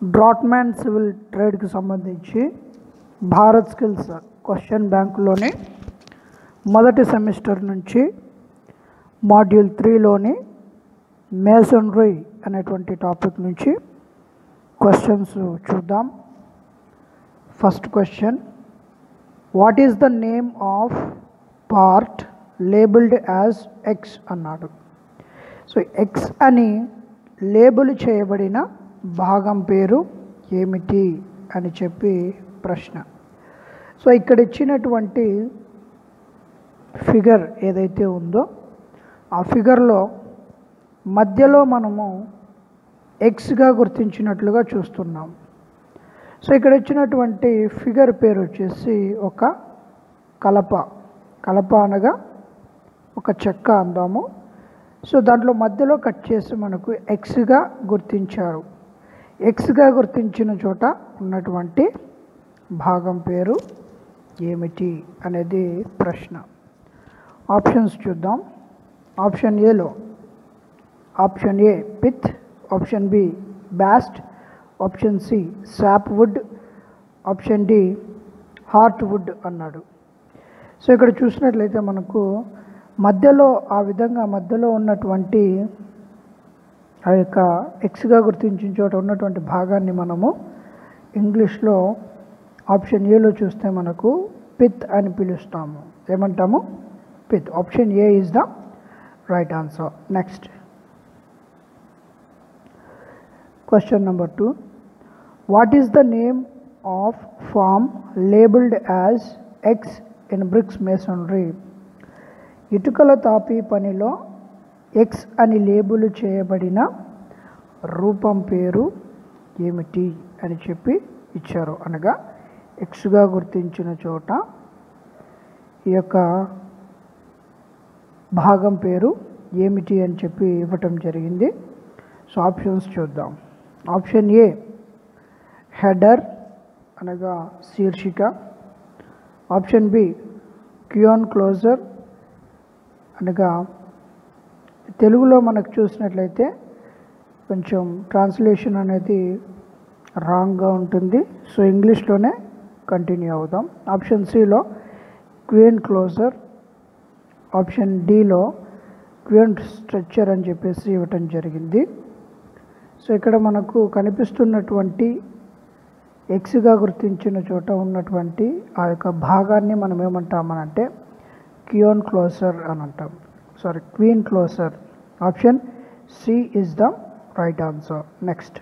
డ్రాట్మ్యాన్ civil ట్రేడ్కి సంబంధించి Bharat skills question బ్యాంకులోని మొదటి సెమిస్టర్ నుంచి మాడ్యూల్ త్రీలోని మేసనరీ అనేటువంటి టాపిక్ నుంచి క్వశ్చన్స్ చూద్దాం first question what is the name of part labelled as X అన్నాడు సో ఎక్స్ అని లేబుల్ చేయబడిన భాగం పేరు ఏమిటి అని చెప్పి ప్రశ్న సో ఇక్కడ ఇచ్చినటువంటి ఫిగర్ ఏదైతే ఉందో ఆ ఫిగర్లో మధ్యలో మనము ఎక్స్గా గుర్తించినట్లుగా చూస్తున్నాం సో ఇక్కడ ఇచ్చినటువంటి ఫిగర్ పేరు వచ్చేసి ఒక కలప కలప అనగా ఒక చెక్క అందాము సో దాంట్లో మధ్యలో కట్ చేసి మనకు ఎక్స్గా గుర్తించారు ఎక్స్గా గుర్తించిన చోట ఉన్నటువంటి భాగం పేరు ఏమిటి అనేది ప్రశ్న ఆప్షన్స్ చూద్దాం ఆప్షన్ ఏలో option A pith option B bast option C sapwood option D heartwood అన్నాడు సో ఇక్కడ చూసినట్లయితే మనకు మధ్యలో ఆ విధంగా మధ్యలో ఉన్నటువంటి ఆ యొక్క ఎక్స్గా గుర్తించిన చోట ఉన్నటువంటి భాగాన్ని మనము ఇంగ్లీష్లో ఆప్షన్ ఏలో చూస్తే మనకు పిత్ అని పిలుస్తాము ఏమంటాము pith option A is the right answer next question number two what is the name of form labelled as X in bricks masonry ఇటుకల తాపీ పనిలో ఎక్స్ అని లేబుల్ చేయబడిన రూపం పేరు ఏమిటి అని చెప్పి ఇచ్చారు అనగా ఎక్స్గా గుర్తించిన చోట ఈ యొక్క భాగం పేరు ఏమిటి అని చెప్పి ఇవ్వటం జరిగింది సో ఆప్షన్స్ చూద్దాం ఆప్షన్ ఏ హెడర్ అనగా శీర్షిక ఆప్షన్ బి క్యూన్ క్లోజర్ అనగా తెలుగులో మనకు చూసినట్లయితే కొంచెం ట్రాన్స్లేషన్ అనేది రాంగ్గా ఉంటుంది సో ఇంగ్లీష్లోనే కంటిన్యూ అవుదాం ఆప్షన్ సిలో క్వీన్ క్లోజర్ ఆప్షన్ డిలో క్వీన్ స్ట్రక్చర్ అని చెప్పేసి ఇవ్వటం జరిగింది సో ఇక్కడ మనకు కనిపిస్తున్నటువంటి ఎక్స్గా గుర్తించిన చోట ఉన్నటువంటి ఆ యొక్క భాగాన్ని మనం ఏమంటామనంటే క్యూన్ క్లోజర్ అని అంటాం sorry queen closer option C is the right answer next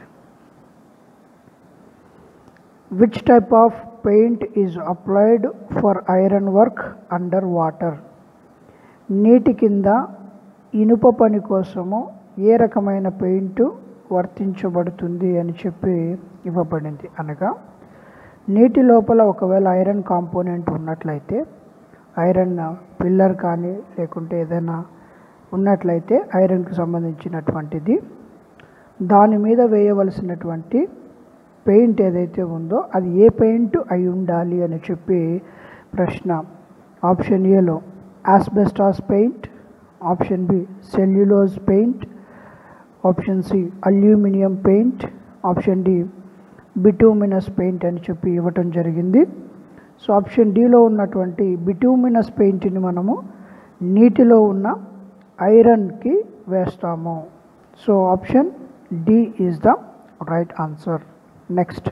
which type of paint is applied for iron work under water నీటి కింద ఇనుప పని కోసము ఏ రకమైన పెయింట్ వర్తించబడుతుంది అని చెప్పి ఇవ్వబడింది అనగా నీటి లోపల ఒకవేళ ఐరన్ కాంపోనెంట్ ఉన్నట్లయితే ఐరన్ పిల్లర్ కానీ లేకుంటే ఏదైనా ఉన్నట్లయితే ఐరన్కి సంబంధించినటువంటిది దాని మీద వేయవలసినటువంటి పెయింట్ ఏదైతే ఉందో అది ఏ పెయింట్ అయి ఉండాలి అని చెప్పి ప్రశ్న ఆప్షన్ ఏలో asbestos paint option B cellulose paint option C aluminium paint option D bituminous paint అని చెప్పి ఇవ్వటం జరిగింది సో ఆప్షన్ డిలో ఉన్నటువంటి బిటూమినస్ పెయింట్ని మనము నీటిలో ఉన్న ఐరన్కి వేస్తాము so option D is the right answer next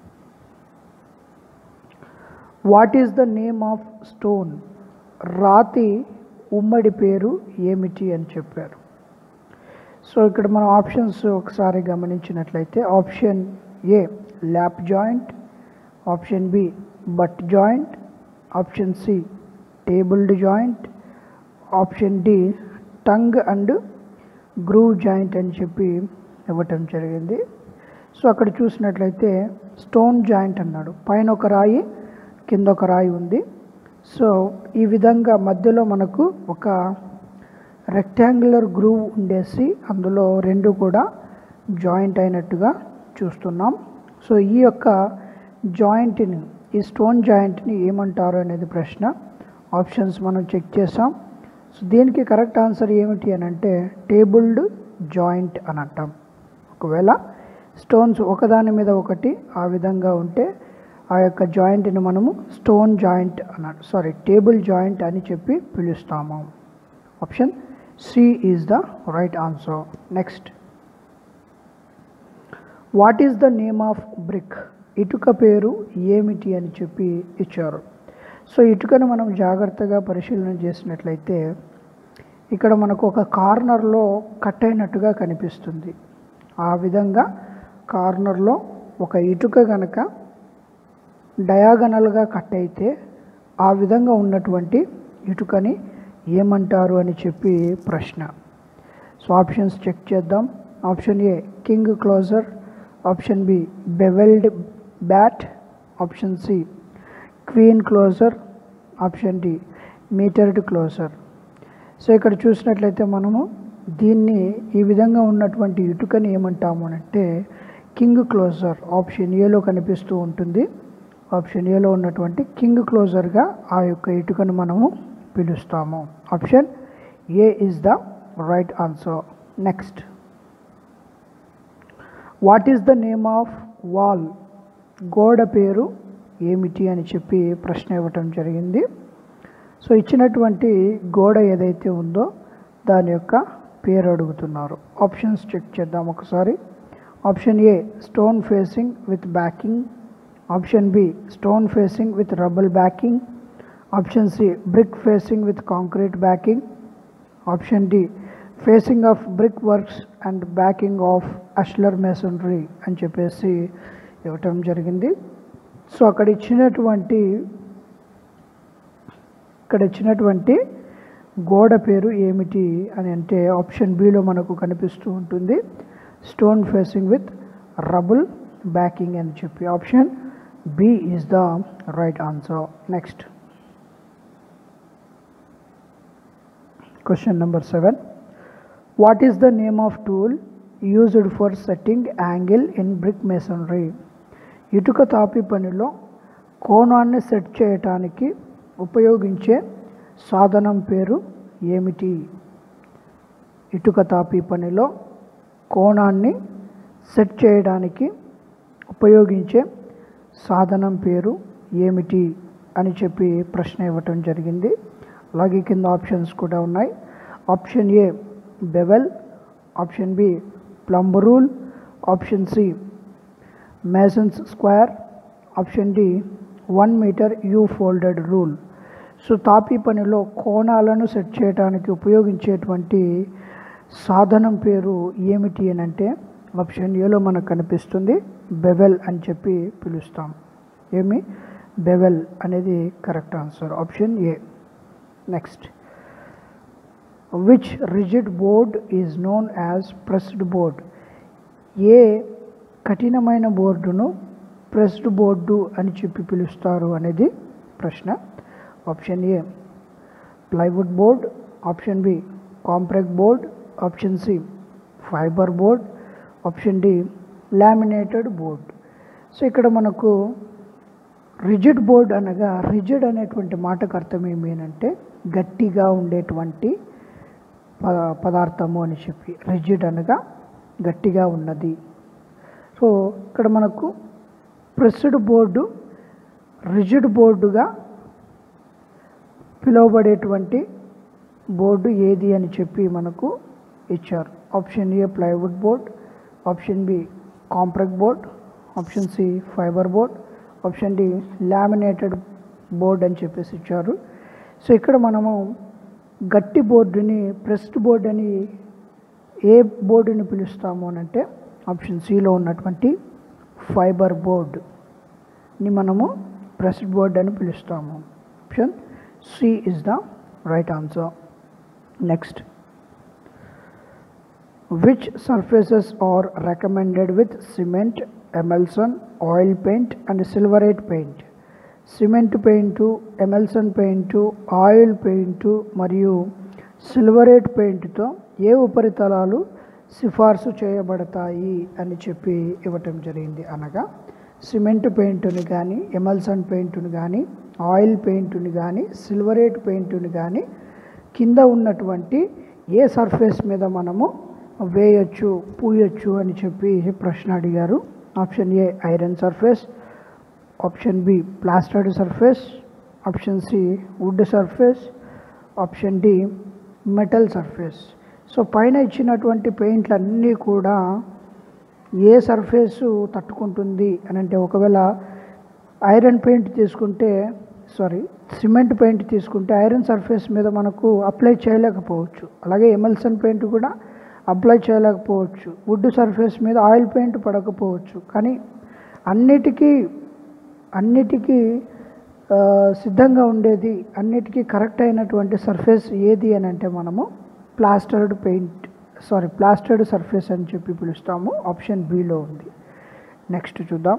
what is the name of stone రాతి ఉమ్మడి పేరు ఏమిటి అని చెప్పారు సో ఇక్కడ మనం ఆప్షన్స్ ఒకసారి గమనించినట్లయితే option A lap joint option B butt joint option C tabled joint option D tongue and groove joint అని చెప్పి ఇవ్వటం జరిగింది సో అక్కడ చూసినట్లయితే స్టోన్ జాయింట్ అన్నాడు పైన ఒక రాయి కింద ఒక రాయి ఉంది సో ఈ విధంగా మధ్యలో మనకు ఒక రెక్టాంగులర్ గ్రూవ్ ఉండేసి అందులో రెండు కూడా జాయింట్ అయినట్టుగా చూస్తున్నాం సో ఈ యొక్క జాయింట్ని ఈ స్టోన్ జాయింట్ని ఏమంటారు అనేది ప్రశ్న ఆప్షన్స్ మనం చెక్ చేసాం సో దీనికి కరెక్ట్ ఆన్సర్ ఏమిటి అని అంటే టేబుల్డ్ జాయింట్ అని అంటాం ఒకవేళ స్టోన్స్ ఒకదాని మీద ఒకటి ఆ విధంగా ఉంటే ఆ యొక్క జాయింట్ని మనము స్టోన్ జాయింట్ అన్నాడు సారీ టేబుల్ జాయింట్ అని చెప్పి పిలుస్తాము option C is the right answer next what is the name of brick ఇటుక పేరు ఏమిటి అని చెప్పి ఇచ్చారు సో ఇటుకను మనం జాగ్రత్తగా పరిశీలన చేసినట్లయితే ఇక్కడ మనకు ఒక కార్నర్లో కట్ అయినట్టుగా కనిపిస్తుంది ఆ విధంగా కార్నర్లో ఒక ఇటుక గనక డయాగనల్గా కట్ అయితే ఆ విధంగా ఉన్నటువంటి ఇటుకని ఏమంటారు అని చెప్పి ప్రశ్న సో ఆప్షన్స్ చెక్ చేద్దాం option A king closer option B bevelled bat option C queen closer option D mitred closer so ఇక్కడ చూసినట్లయితే మనము దీన్ని ఈ విధంగా ఉన్నటువంటి ఇటుకని ఏమంటాము అంటే కింగ్ క్లోజర్ ఆప్షన్ ఏలో కనిపిస్తూ ఉంటుంది ఆప్షన్ ఏలో ఉన్నటువంటి కింగ్ క్లోజర్గా ఆ యొక్క ఇటుకను మనము పిలుస్తాము option A is the right answer next what is the name of wall గోడ పేరు ఏమిటి అని చెప్పి ప్రశ్న ఇవ్వటం జరిగింది సో ఇచ్చినటువంటి గోడ ఏదైతే ఉందో దాని యొక్క పేరు అడుగుతున్నారు ఆప్షన్స్ చెక్ చేద్దాం ఒకసారి option A stone facing with backing option B stone facing with rubble backing option C brick facing with concrete backing option D facing of brick works and backing of ashlar masonry అని చెప్పేసి ఇవ్వటం జరిగింది so అక్కడ ఇచ్చినటువంటి ఇక్కడ ఇచ్చినటువంటి గోడ పేరు ఏమిటి అని అంటే ఆప్షన్ బిలో మనకు కనిపిస్తూ ఉంటుంది stone facing with rubble backing అని చెప్పి option B is the right answer next question number seven what is the name of tool used for setting angle in brick masonry ఇటుక తాపి పనిలో కోణాన్ని సెట్ చేయటానికి ఉపయోగించే సాధనం పేరు ఏమిటి ఇటుక తాపి పనిలో కోణాన్ని సెట్ చేయడానికి ఉపయోగించే సాధనం పేరు ఏమిటి అని చెప్పి ప్రశ్న ఇవ్వటం జరిగింది అలాగే కింద ఆప్షన్స్ కూడా ఉన్నాయి option A bevel option B plumb rule option C mason's square option D one metre U folded rule so తాపీ పనిలో కోణాలను సెట్ చేయడానికి ఉపయోగించేటువంటి సాధనం పేరు ఏమిటి అని అంటే ఆప్షన్ ఏలో మనకు కనిపిస్తుంది బెవెల్ అని చెప్పి పిలుస్తాం ఏమి బెవెల్ అనేది correct answer option A next which rigid board is known as pressed board ఏ కఠినమైన బోర్డును ప్రెస్డ్ బోర్డు అని చెప్పి పిలుస్తారు అనేది ప్రశ్న option A plywood board option B compreg board option C fibre board option D laminated board so ఇక్కడ మనకు రిజిడ్ బోర్డ్ అనగా రిజిడ్ అనేటువంటి మాటకు అర్థం ఏమి అంటే గట్టిగా ఉండేటువంటి ప పదార్థము అని చెప్పి రిజిడ్ అనగా గట్టిగా ఉన్నది సో ఇక్కడ మనకు ప్రెస్డ్ బోర్డు రిజిడ్ బోర్డుగా పిలువబడేటువంటి బోర్డు ఏది అని చెప్పి మనకు ఇచ్చారు option A plywood board option B compreg board option C fibre board option D laminated board అని చెప్పేసి ఇచ్చారు సో ఇక్కడ మనము గట్టి బోర్డుని ప్రెస్డ్ బోర్డ్ అని ఏ బోర్డుని పిలుస్తాము అని అంటే ఆప్షన్ సిలో ఉన్నటువంటి ఫైబర్ బోర్డ్ని మనము ప్రెస్డ్ బోర్డ్ అని పిలుస్తాము option C is the right answer next which surfaces are recommended with cement emulsion oil paint and silicate paint cement paint emulsion paint oil paint మరియు సిల్వరేట్ పెయింట్తో ఏ ఉపరితలాలు సిఫార్సు చేయబడతాయి అని చెప్పి ఇవ్వటం జరిగింది అనగా సిమెంట్ పెయింటుని కానీ ఎమల్సన్ పెయింటుని కానీ ఆయిల్ పెయింటుని కానీ సిల్వరేట్ పెయింటుని కానీ కింద ఉన్నటువంటి ఏ సర్ఫేస్ మీద మనము వేయొచ్చు పూయొచ్చు అని చెప్పి ప్రశ్న అడిగారు option A iron surface option B plastered surface option C wood surface option D metal surface so పైన ఇచ్చినటువంటి పెయింట్లన్నీ కూడా ఏ సర్ఫేసు తట్టుకుంటుంది అని అంటే ఒకవేళ ఐరన్ పెయింట్ తీసుకుంటే సారీ సిమెంట్ పెయింట్ తీసుకుంటే ఐరన్ సర్ఫేస్ మీద మనకు అప్లై చేయలేకపోవచ్చు అలాగే ఎమల్సన్ పెయింట్ కూడా అప్లై చేయలేకపోవచ్చు వుడ్ సర్ఫేస్ మీద ఆయిల్ పెయింట్ పడకపోవచ్చు కానీ అన్నిటికీ అన్నిటికీ ఆ, సిద్ధంగా ఉండేది అన్నిటికీ కరెక్ట్ అయినటువంటి సర్ఫేస్ ఏది అని అంటే మనము plastered paint sorry plastered surface అని చెప్పి పిలుస్తాము ఆప్షన్ బిలో ఉంది నెక్స్ట్ చూద్దాం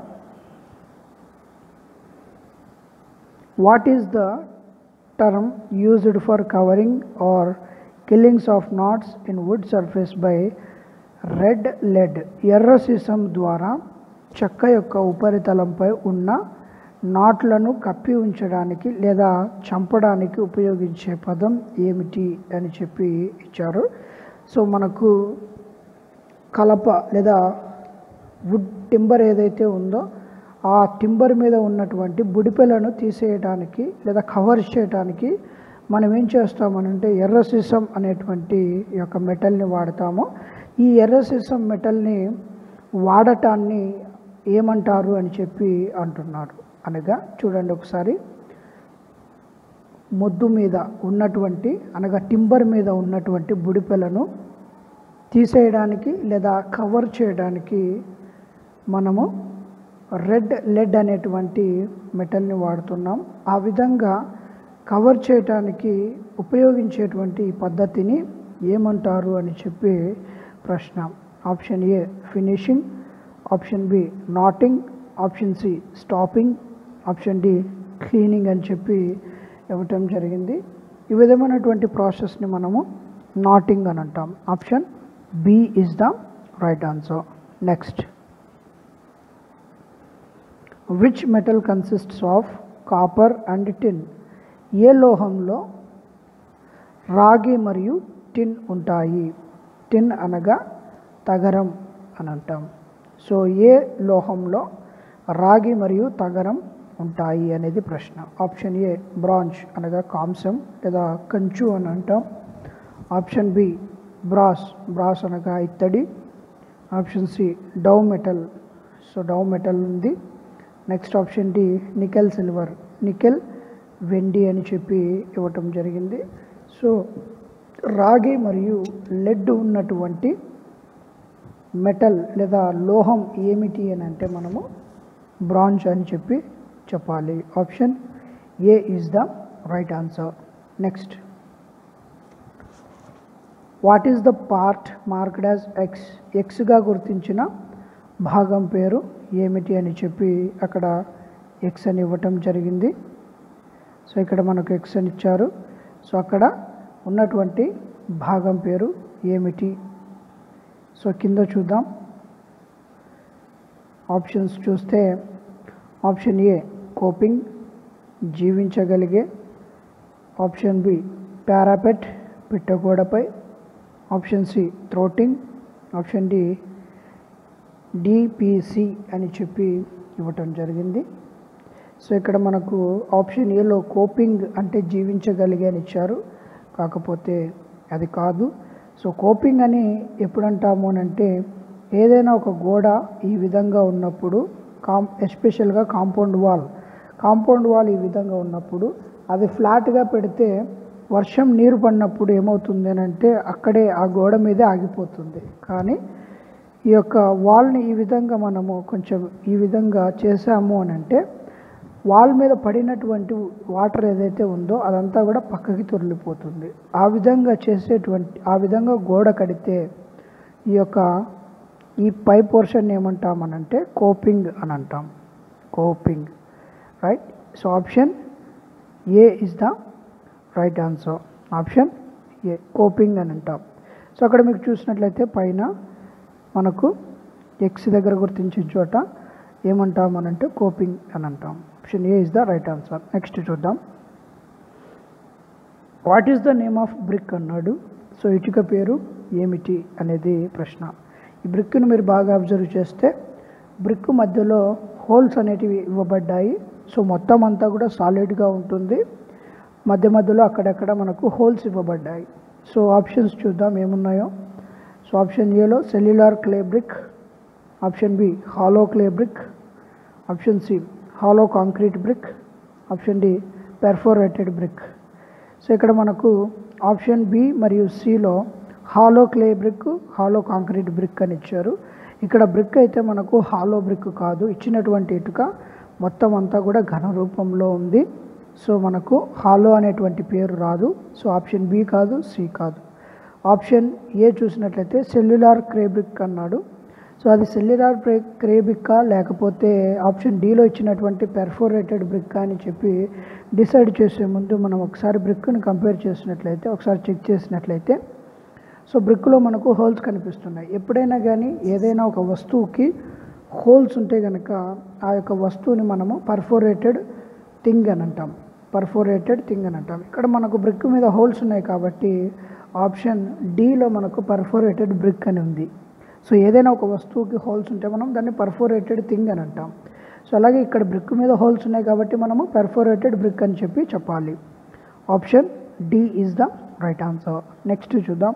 what is the term used for covering or killings of knots in wood surface by red lead ఎర్ర సీసం ద్వారా చెక్క యొక్క ఉపరితలంపై ఉన్న నాట్లను కప్పి ఉంచడానికి లేదా చంపడానికి ఉపయోగించే పదం ఏమిటి అని చెప్పి ఇచ్చారు సో మనకు కలప లేదా వుడ్ టింబర్ ఏదైతే ఉందో ఆ టింబర్ మీద ఉన్నటువంటి బుడిపెలను తీసేయడానికి లేదా కవర్ చేయడానికి మనం ఏం చేస్తామనంటే ఎర్ర సీసం అనేటువంటి ఈ యొక్క మెటల్ని వాడతాము ఈ ఎర్ర సీసం మెటల్ని వాడటాన్ని ఏమంటారు అని చెప్పి అంటున్నారు అనగా చూడండి ఒకసారి మొద్దు మీద ఉన్నటువంటి అనగా టింబర్ మీద ఉన్నటువంటి బుడిపెలను తీసేయడానికి లేదా కవర్ చేయడానికి మనము రెడ్ లెడ్ అనేటువంటి మెటల్ని వాడుతున్నాం ఆ విధంగా కవర్ చేయడానికి ఉపయోగించేటువంటి ఈ పద్ధతిని ఏమంటారు అని చెప్పి ప్రశ్న option A finishing option B knotting option C stopping option D cleaning అని చెప్పి ఇవ్వటం జరిగింది ఈ విధమైనటువంటి ప్రాసెస్ని మనము నాటింగ్ అని అంటాం option B is the right answer next which metal consists of copper and tin ఏ లోహంలో రాగి మరియు టిన్ ఉంటాయి టిన్ అనగా తగరం అని అంటాం సో ఏ లోహంలో రాగి మరియు తగరం ఉంటాయి అనేది ప్రశ్న ఆప్షన్ ఏ బ్రాంజ్ అనగా కాంసం లేదా కంచు అని అంటాం ఆప్షన్ బి బ్రాస్ బ్రాస్ అనగా ఇత్తడి option C dove metal so dove metal ఉంది next option D nickel silver nickel వెండి అని చెప్పి ఇవ్వటం జరిగింది సో రాగి మరియు లెడ్ ఉన్నటువంటి మెటల్ లేదా లోహం ఏమిటి అని అంటే మనము బ్రాంజ్ అని చెప్పి చెప్పాలి option A is the right answer next what is the part marked as X ఎక్స్గా గుర్తించిన భాగం పేరు ఏమిటి అని చెప్పి అక్కడ ఎక్స్ అని ఇవ్వటం జరిగింది సో ఇక్కడ మనకు ఎక్స్ అని ఇచ్చారు సో అక్కడ ఉన్నటువంటి భాగం పేరు ఏమిటి సో కింద చూద్దాం ఆప్షన్స్ చూస్తే ఆప్షన్ ఏ కోపింగ్ జీవించగలిగే ఆప్షన్ బి పారాపెట్ పిట్టగోడపై option C throating option D DPC అని చెప్పి ఇవ్వటం జరిగింది సో ఇక్కడ మనకు ఆప్షన్ ఏలో కోపింగ్ అంటే జీవించగలిగే అని ఇచ్చారు కాకపోతే అది కాదు సో కోపింగ్ అని ఎప్పుడు అంటాము అని అంటే ఏదైనా ఒక గోడ ఈ విధంగా ఉన్నప్పుడు కాం ఎస్పెషల్గా కాంపౌండ్ వాల్ కాంపౌండ్ వాల్ ఈ విధంగా ఉన్నప్పుడు అది ఫ్లాట్గా పెడితే వర్షం నీరు పడినప్పుడు ఏమవుతుంది అని అంటే అక్కడే ఆ గోడ మీదే ఆగిపోతుంది కానీ ఈ యొక్క వాల్ని ఈ విధంగా మనము కొంచెం ఈ విధంగా చేసాము అని అంటే వాల్ మీద పడినటువంటి వాటర్ ఏదైతే ఉందో అదంతా కూడా పక్కకి తొలిపోతుంది ఆ విధంగా చేసేటువంటి ఆ విధంగా గోడ కడితే ఈ యొక్క ఈ పై పోర్షన్ ఏమంటామనంటే కోపింగ్ అని అంటాం coping right so option A is the right answer option A coping అని అంటాం సో అక్కడ మీకు చూసినట్లయితే పైన మనకు ఎక్స్ దగ్గర గుర్తించిన చోట ఏమంటాం అని అంటే కోపింగ్ అని అంటాం option A is the right answer next చూద్దాం what is the name of brick అన్నాడు సో ఇటుక పేరు ఏమిటి అనేది ప్రశ్న ఈ బ్రిక్ను మీరు బాగా అబ్జర్వ్ చేస్తే బ్రిక్ మధ్యలో హోల్స్ అనేటివి ఇవ్వబడ్డాయి సో మొత్తం అంతా కూడా సాలిడ్గా ఉంటుంది మధ్య మధ్యలో అక్కడక్కడ మనకు హోల్స్ ఇవ్వబడ్డాయి సో ఆప్షన్స్ చూద్దాం ఏమున్నాయో సో ఆప్షన్ ఏలో cellular clay brick option B hollow clay brick option C hollow concrete brick option D perforated brick so ఇక్కడ మనకు ఆప్షన్ బి మరియు సిలో hollow clay brick hollow concrete brick అని ఇచ్చారు ఇక్కడ బ్రిక్ అయితే మనకు హాలో బ్రిక్ కాదు ఇచ్చినటువంటి ఇటుక మొత్తం అంతా కూడా ఘన రూపంలో ఉంది సో మనకు హాలో అనేటువంటి పేరు రాదు సో ఆప్షన్ బి కాదు సి కాదు ఆప్షన్ ఏ చూసినట్లయితే సెల్యులార్ క్రేబ్రిక్ అన్నాడు సో అది సెల్యులార్ బ్రే క్రేబిక్కా లేకపోతే ఆప్షన్ డీలో ఇచ్చినటువంటి పెర్ఫోరేటెడ్ బ్రిక్ అని చెప్పి డిసైడ్ చేసే ముందు మనం ఒకసారి బ్రిక్ను కంపేర్ చేసినట్లయితే ఒకసారి చెక్ చేసినట్లయితే సో బ్రిక్లో మనకు హోల్స్ కనిపిస్తున్నాయి ఎప్పుడైనా కానీ ఏదైనా ఒక వస్తువుకి హోల్స్ ఉంటే కనుక ఆ యొక్క వస్తువుని మనము పర్ఫోరేటెడ్ థింగ్ అని అంటాం పర్ఫోరేటెడ్ థింగ్ అని అంటాం ఇక్కడ మనకు బ్రిక్ మీద హోల్స్ ఉన్నాయి కాబట్టి ఆప్షన్ డీలో మనకు పర్ఫోరేటెడ్ బ్రిక్ అని ఉంది సో ఏదైనా ఒక వస్తువుకి హోల్స్ ఉంటే మనం దాన్ని పర్ఫోరేటెడ్ థింగ్ అని అంటాం సో అలాగే ఇక్కడ బ్రిక్ మీద హోల్స్ ఉన్నాయి కాబట్టి మనము పర్ఫోరేటెడ్ బ్రిక్ అని చెప్పి చెప్పాలి option D is the right answer next చూద్దాం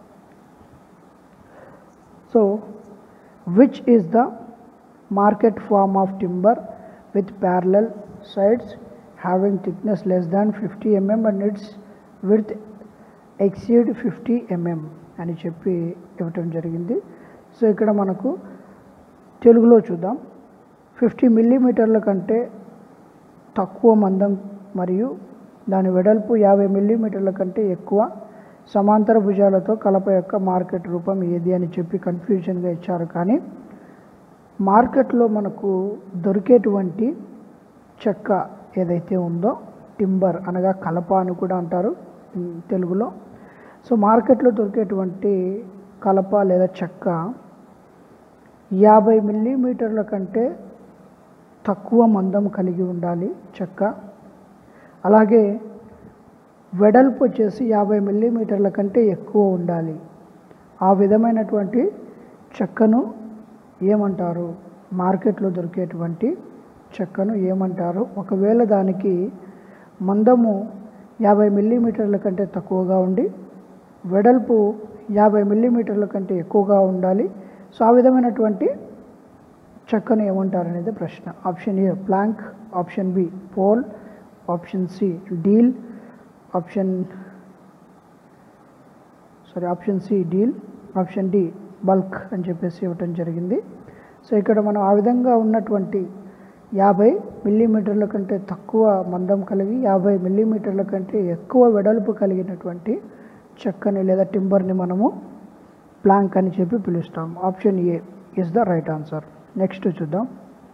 so which is the market form of timber with parallel sides having thickness less than fifty MM and it's with exceed fifty MM అని చెప్పి ఇవ్వటం జరిగింది so ఇక్కడ మనకు తెలుగులో చూద్దాం fifty మిల్లీమీటర్ల కంటే తక్కువ మందం మరియు దాని వెడల్పు యాభై మిల్లీమీటర్ల కంటే ఎక్కువ సమాంతర భుజాలతో కలప యొక్క మార్కెట్ రూపం ఏది అని చెప్పి కన్ఫ్యూజన్గా ఇచ్చారు కానీ మార్కెట్లో మనకు దొరికేటువంటి చెక్క ఏదైతే ఉందో టింబర్ అనగా కలప అని కూడా అంటారు ఉమ్, తెలుగులో సో మార్కెట్లో దొరికేటువంటి కలప లేదా చెక్క యాభై మిల్లీమీటర్ల కంటే తక్కువ మందం కలిగి ఉండాలి చెక్క అలాగే వెడల్పు వచ్చేసి యాభై మిల్లీమీటర్ల కంటే ఎక్కువ ఉండాలి ఆ విధమైనటువంటి చెక్కను ఏమంటారు మార్కెట్లో దొరికేటువంటి చెక్కను ఏమంటారు ఒకవేళ దానికి మందము యాభై మిల్లీమీటర్ల కంటే తక్కువగా ఉండి వెడల్పు యాభై మిల్లీమీటర్ల కంటే ఎక్కువగా ఉండాలి సో ఆ విధమైనటువంటి చెక్కను ఏమంటారు అనేది ప్రశ్న option A plank option B pole option C deal option sorry option C deal option D balk అని చెప్పేసి ఇవ్వటం జరిగింది సో ఇక్కడ మనం ఆ విధంగా ఉన్నటువంటి యాభై మిల్లీమీటర్ల కంటే తక్కువ మందం కలిగి యాభై మిల్లీమీటర్ల కంటే ఎక్కువ వెడల్పు కలిగినటువంటి చెక్కని లేదా టింబర్ని మనము ప్లాంక్ అని చెప్పి పిలుస్తాం option A is the right answer next చూద్దాం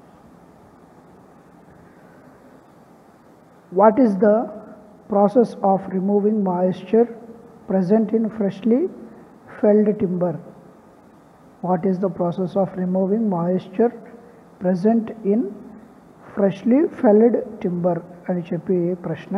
what is the process of removing moisture present in freshly felled timber what is the process of removing moisture present in freshly felled timber అని చెప్పి ప్రశ్న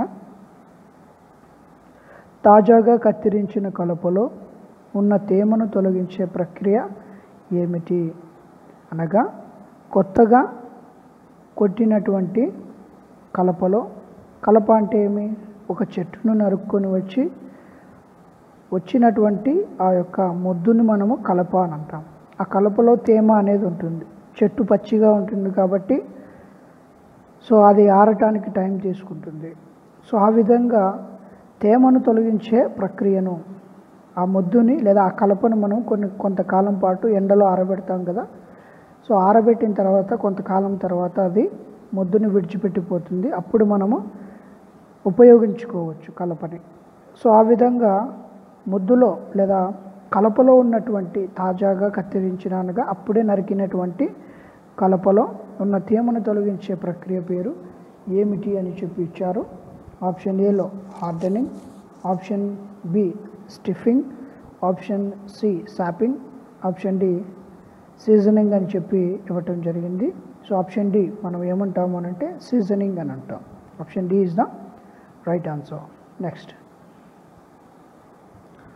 తాజాగా కత్తిరించిన కలపలో ఉన్న తేమను తొలగించే ప్రక్రియ ఏమిటి అనగా కొత్తగా కొట్టినటువంటి కలపలో కలప అంటే ఏమి ఒక చెట్టును నరుక్కొని వచ్చి వచ్చినటువంటి ఆ యొక్క మొద్దుని మనము కలప అని అంటాం ఆ కలపలో తేమ అనేది ఉంటుంది చెట్టు పచ్చిగా ఉంటుంది కాబట్టి సో అది ఆరటానికి టైం తీసుకుంటుంది సో ఆ విధంగా తేమను తొలగించే ప్రక్రియను ఆ మొద్దుని లేదా ఆ కలపను మనం కొన్ని కొంతకాలం పాటు ఎండలో ఆరబెడతాం కదా సో ఆరబెట్టిన తర్వాత కొంతకాలం తర్వాత అది మొద్దుని విడిచిపెట్టిపోతుంది అప్పుడు మనము ఉపయోగించుకోవచ్చు కలపని సో ఆ విధంగా ముద్దులో లేదా కలపలో ఉన్నటువంటి తాజాగా కత్తిరించిన అనగా అప్పుడే నరికినటువంటి కలపలో ఉన్న తేమను తొలగించే ప్రక్రియ పేరు ఏమిటి అని చెప్పి ఇచ్చారు ఆప్షన్ ఏలో hardening option B stiffing option C sapping option D seasoning అని చెప్పి ఇవ్వటం జరిగింది సో ఆప్షన్ డి మనం ఏమంటాము అని అంటే సీజనింగ్ అని అంటాం option D is the right answer next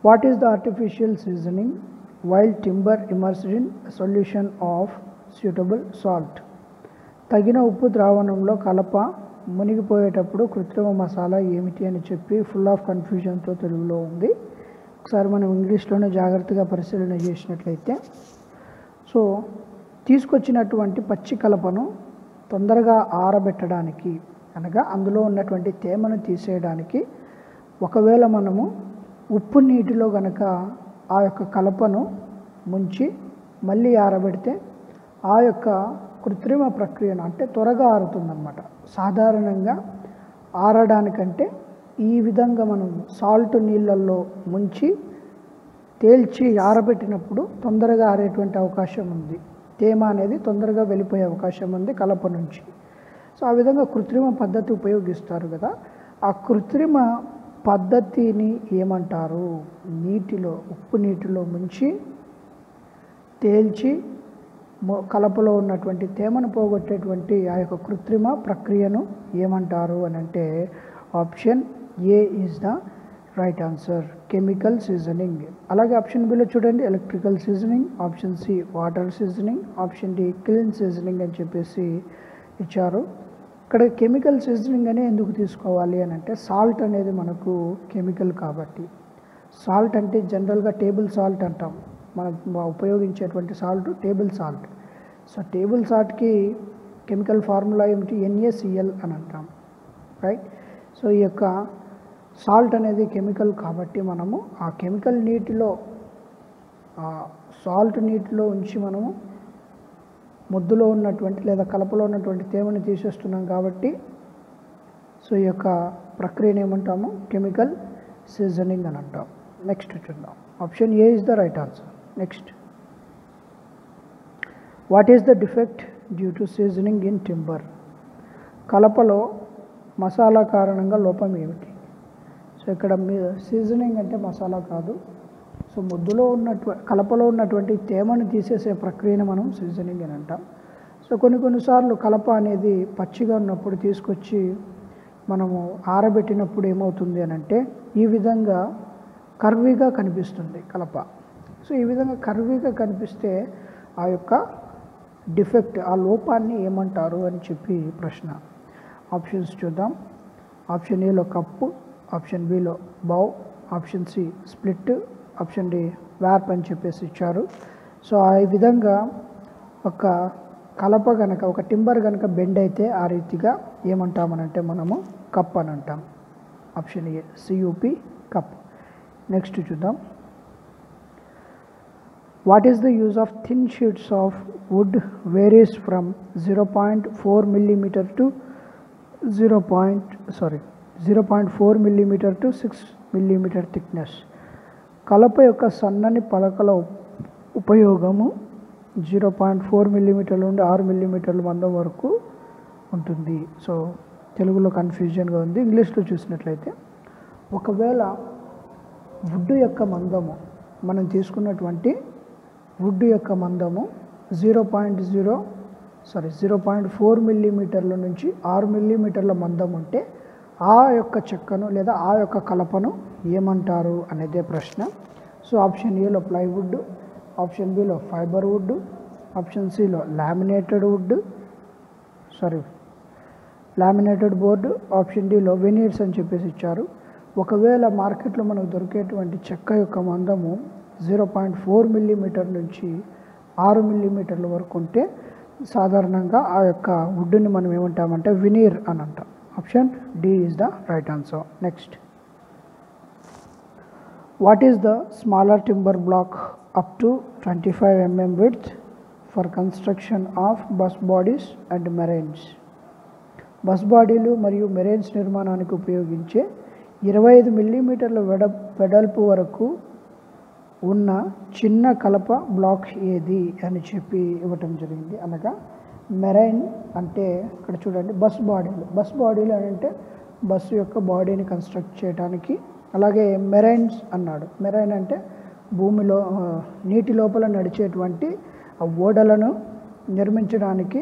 what is the artificial seasoning while timber immersed in solution of suitable salt తగిన ఉప్పు ద్రావణంలో కలప మునిగిపోయేటప్పుడు కృత్రిమ మసాలా ఏమిటి అని చెప్పి ఫుల్ ఆఫ్ కన్ఫ్యూజన్తో తెలుగులో ఉంది ఒకసారి మనం ఇంగ్లీష్లోనే జాగ్రత్తగా పరిశీలన చేసినట్లయితే సో తీసుకొచ్చినటువంటి పచ్చి కలపను తొందరగా ఆరబెట్టడానికి అనగా అందులో ఉన్నటువంటి తేమను తీసేయడానికి ఒకవేళ మనము ఉప్పు నీటిలో గనక ఆ యొక్క కలపను ముంచి మళ్ళీ ఆరబెడితే ఆ యొక్క కృత్రిమ ప్రక్రియను అంటే త్వరగా ఆరుతుందన్నమాట సాధారణంగా ఆరడానికంటే ఈ విధంగా మనం సాల్ట్ నీళ్ళల్లో ముంచి తేల్చి ఆరబెట్టినప్పుడు తొందరగా ఆరేటువంటి అవకాశం ఉంది తేమ అనేది తొందరగా వెళ్ళిపోయే అవకాశం ఉంది కలప నుంచి సో ఆ విధంగా కృత్రిమ పద్ధతి ఉపయోగిస్తారు కదా ఆ కృత్రిమ పద్ధతిని ఏమంటారు నీటిలో ఉప్పు నీటిలో ముంచి తేల్చి మొ- కలపలో ఉన్నటువంటి తేమను పోగొట్టేటువంటి ఆ యొక్క కృత్రిమ ప్రక్రియను ఏమంటారు అని అంటే option A is the right answer chemical seasoning అలాగే ఆప్షన్ బిలో చూడండి electrical seasoning option C water seasoning option D clean seasoning అని చెప్పేసి ఇచ్చారు ఇక్కడ కెమికల్ సీజనింగ్ అనే ఎందుకు తీసుకోవాలి అని అంటే సాల్ట్ అనేది మనకు కెమికల్ కాబట్టి సాల్ట్ అంటే జనరల్గా టేబుల్ సాల్ట్ అంటాం మనం ఉపయోగించేటువంటి salt table salt so table సాల్ట్కి కెమికల్ ఫార్ములా ఏమిటి ఎన్ఏసిఎల్ అని అంటాం రైట్ సో ఈ యొక్క సాల్ట్ అనేది కెమికల్ కాబట్టి మనము ఆ కెమికల్ నీటిలో ఆ సాల్ట్ నీటిలో ఉంచి మనము ముద్దులో ఉన్నటువంటి లేదా కలపలో ఉన్నటువంటి తేమని తీసేస్తున్నాం కాబట్టి సో ఈ యొక్క ప్రక్రియను ఏమంటాము కెమికల్ సీజనింగ్ అని అంటాం నెక్స్ట్ చూద్దాం option A is the right answer next what is the defect due to seasoning in timber కలపలో మసాలా కారణంగా లోపం ఏమిటి సో ఇక్కడ మీ సీజనింగ్ అంటే మసాలా కాదు సో ముద్దులో ఉన్నటు కలపలో ఉన్నటువంటి తేమను తీసేసే ప్రక్రియను మనం సీజనింగ్ అని అంటాం సో కొన్ని కొన్నిసార్లు కలప అనేది పచ్చిగా ఉన్నప్పుడు తీసుకొచ్చి మనము ఆరబెట్టినప్పుడు ఏమవుతుంది అని అంటే ఈ విధంగా కర్వీగా కనిపిస్తుంది కలప సో ఈ విధంగా కర్వీగా కనిపిస్తే ఆ యొక్క డిఫెక్ట్ ఆ లోపాన్ని ఏమంటారు అని చెప్పి ప్రశ్న ఆప్షన్స్ చూద్దాం ఆప్షన్ ఏలో కప్పు ఆప్షన్ బిలో bow option C split option D warp అని చెప్పేసి ఇచ్చారు సో ఆ విధంగా ఒక కలప గనక ఒక టింబర్ గనక బెండ్ అయితే ఆ రీతిగా ఏమంటామనంటే మనము కప్ అని అంటాం option A C U P cup next చూద్దాం what is the use of thin sheets of wood varies from zero point four millimetre to zero point sorry zero point four millimetre to six millimetre thickness కలప యొక్క సన్నని పలకల ఉపయోగము zero point four మిల్లీమీటర్ల నుండి ఆరు మిల్లీమీటర్ల మందం వరకు ఉంటుంది సో తెలుగులో కన్ఫ్యూజన్గా ఉంది ఇంగ్లీష్లో చూసినట్లయితే ఒకవేళ వుడ్ యొక్క మందము మనం తీసుకున్నటువంటి వుడ్ యొక్క మందము zero point zero sorry zero point four మిల్లీమీటర్ల నుంచి ఆరు మిల్లీమీటర్ల మందం ఉంటే ఆ యొక్క చెక్కను లేదా ఆ యొక్క కలపను ఏమంటారు అనేదే ప్రశ్న సో ఆప్షన్ ఏలో ప్లైవుడ్ ఆప్షన్ బిలో ఫైబర్ వుడ్ ఆప్షన్ సిలో laminated wood sorry laminated board option డిలో వెనీర్స్ అని చెప్పేసి ఇచ్చారు ఒకవేళ మార్కెట్లో మనకు దొరికేటువంటి చెక్క యొక్క మందము జీరో పాయింట్ ఫోర్ మిల్లీమీటర్ నుంచి ఆరు మిల్లీమీటర్ల వరకు ఉంటే సాధారణంగా ఆ యొక్క వుడ్ని మనం ఏమంటామంటే వినీర్ అని అంటాం option D is the right answer next what is the smaller timber block up to twenty five MM width for construction of bus bodies and marines bus బాడీలు మరియు మెరైన్స్ నిర్మాణానికి ఉపయోగించే ఇరవై ఐదు మిల్లీమీటర్ల వెడ వెడల్పు వరకు ఉన్న చిన్న కలప బ్లాక్ ఏది అని చెప్పి ఇవ్వటం జరిగింది అనగా మెరైన్ అంటే ఇక్కడ చూడండి బస్ బాడీలు బస్ బాడీలు అని అంటే బస్సు యొక్క బాడీని కన్స్ట్రక్ట్ చేయడానికి అలాగే మెరైన్స్ అన్నాడు మెరైన్ అంటే భూమిలో ఆ, నీటి లోపల నడిచేటువంటి ఆ ఓడలను నిర్మించడానికి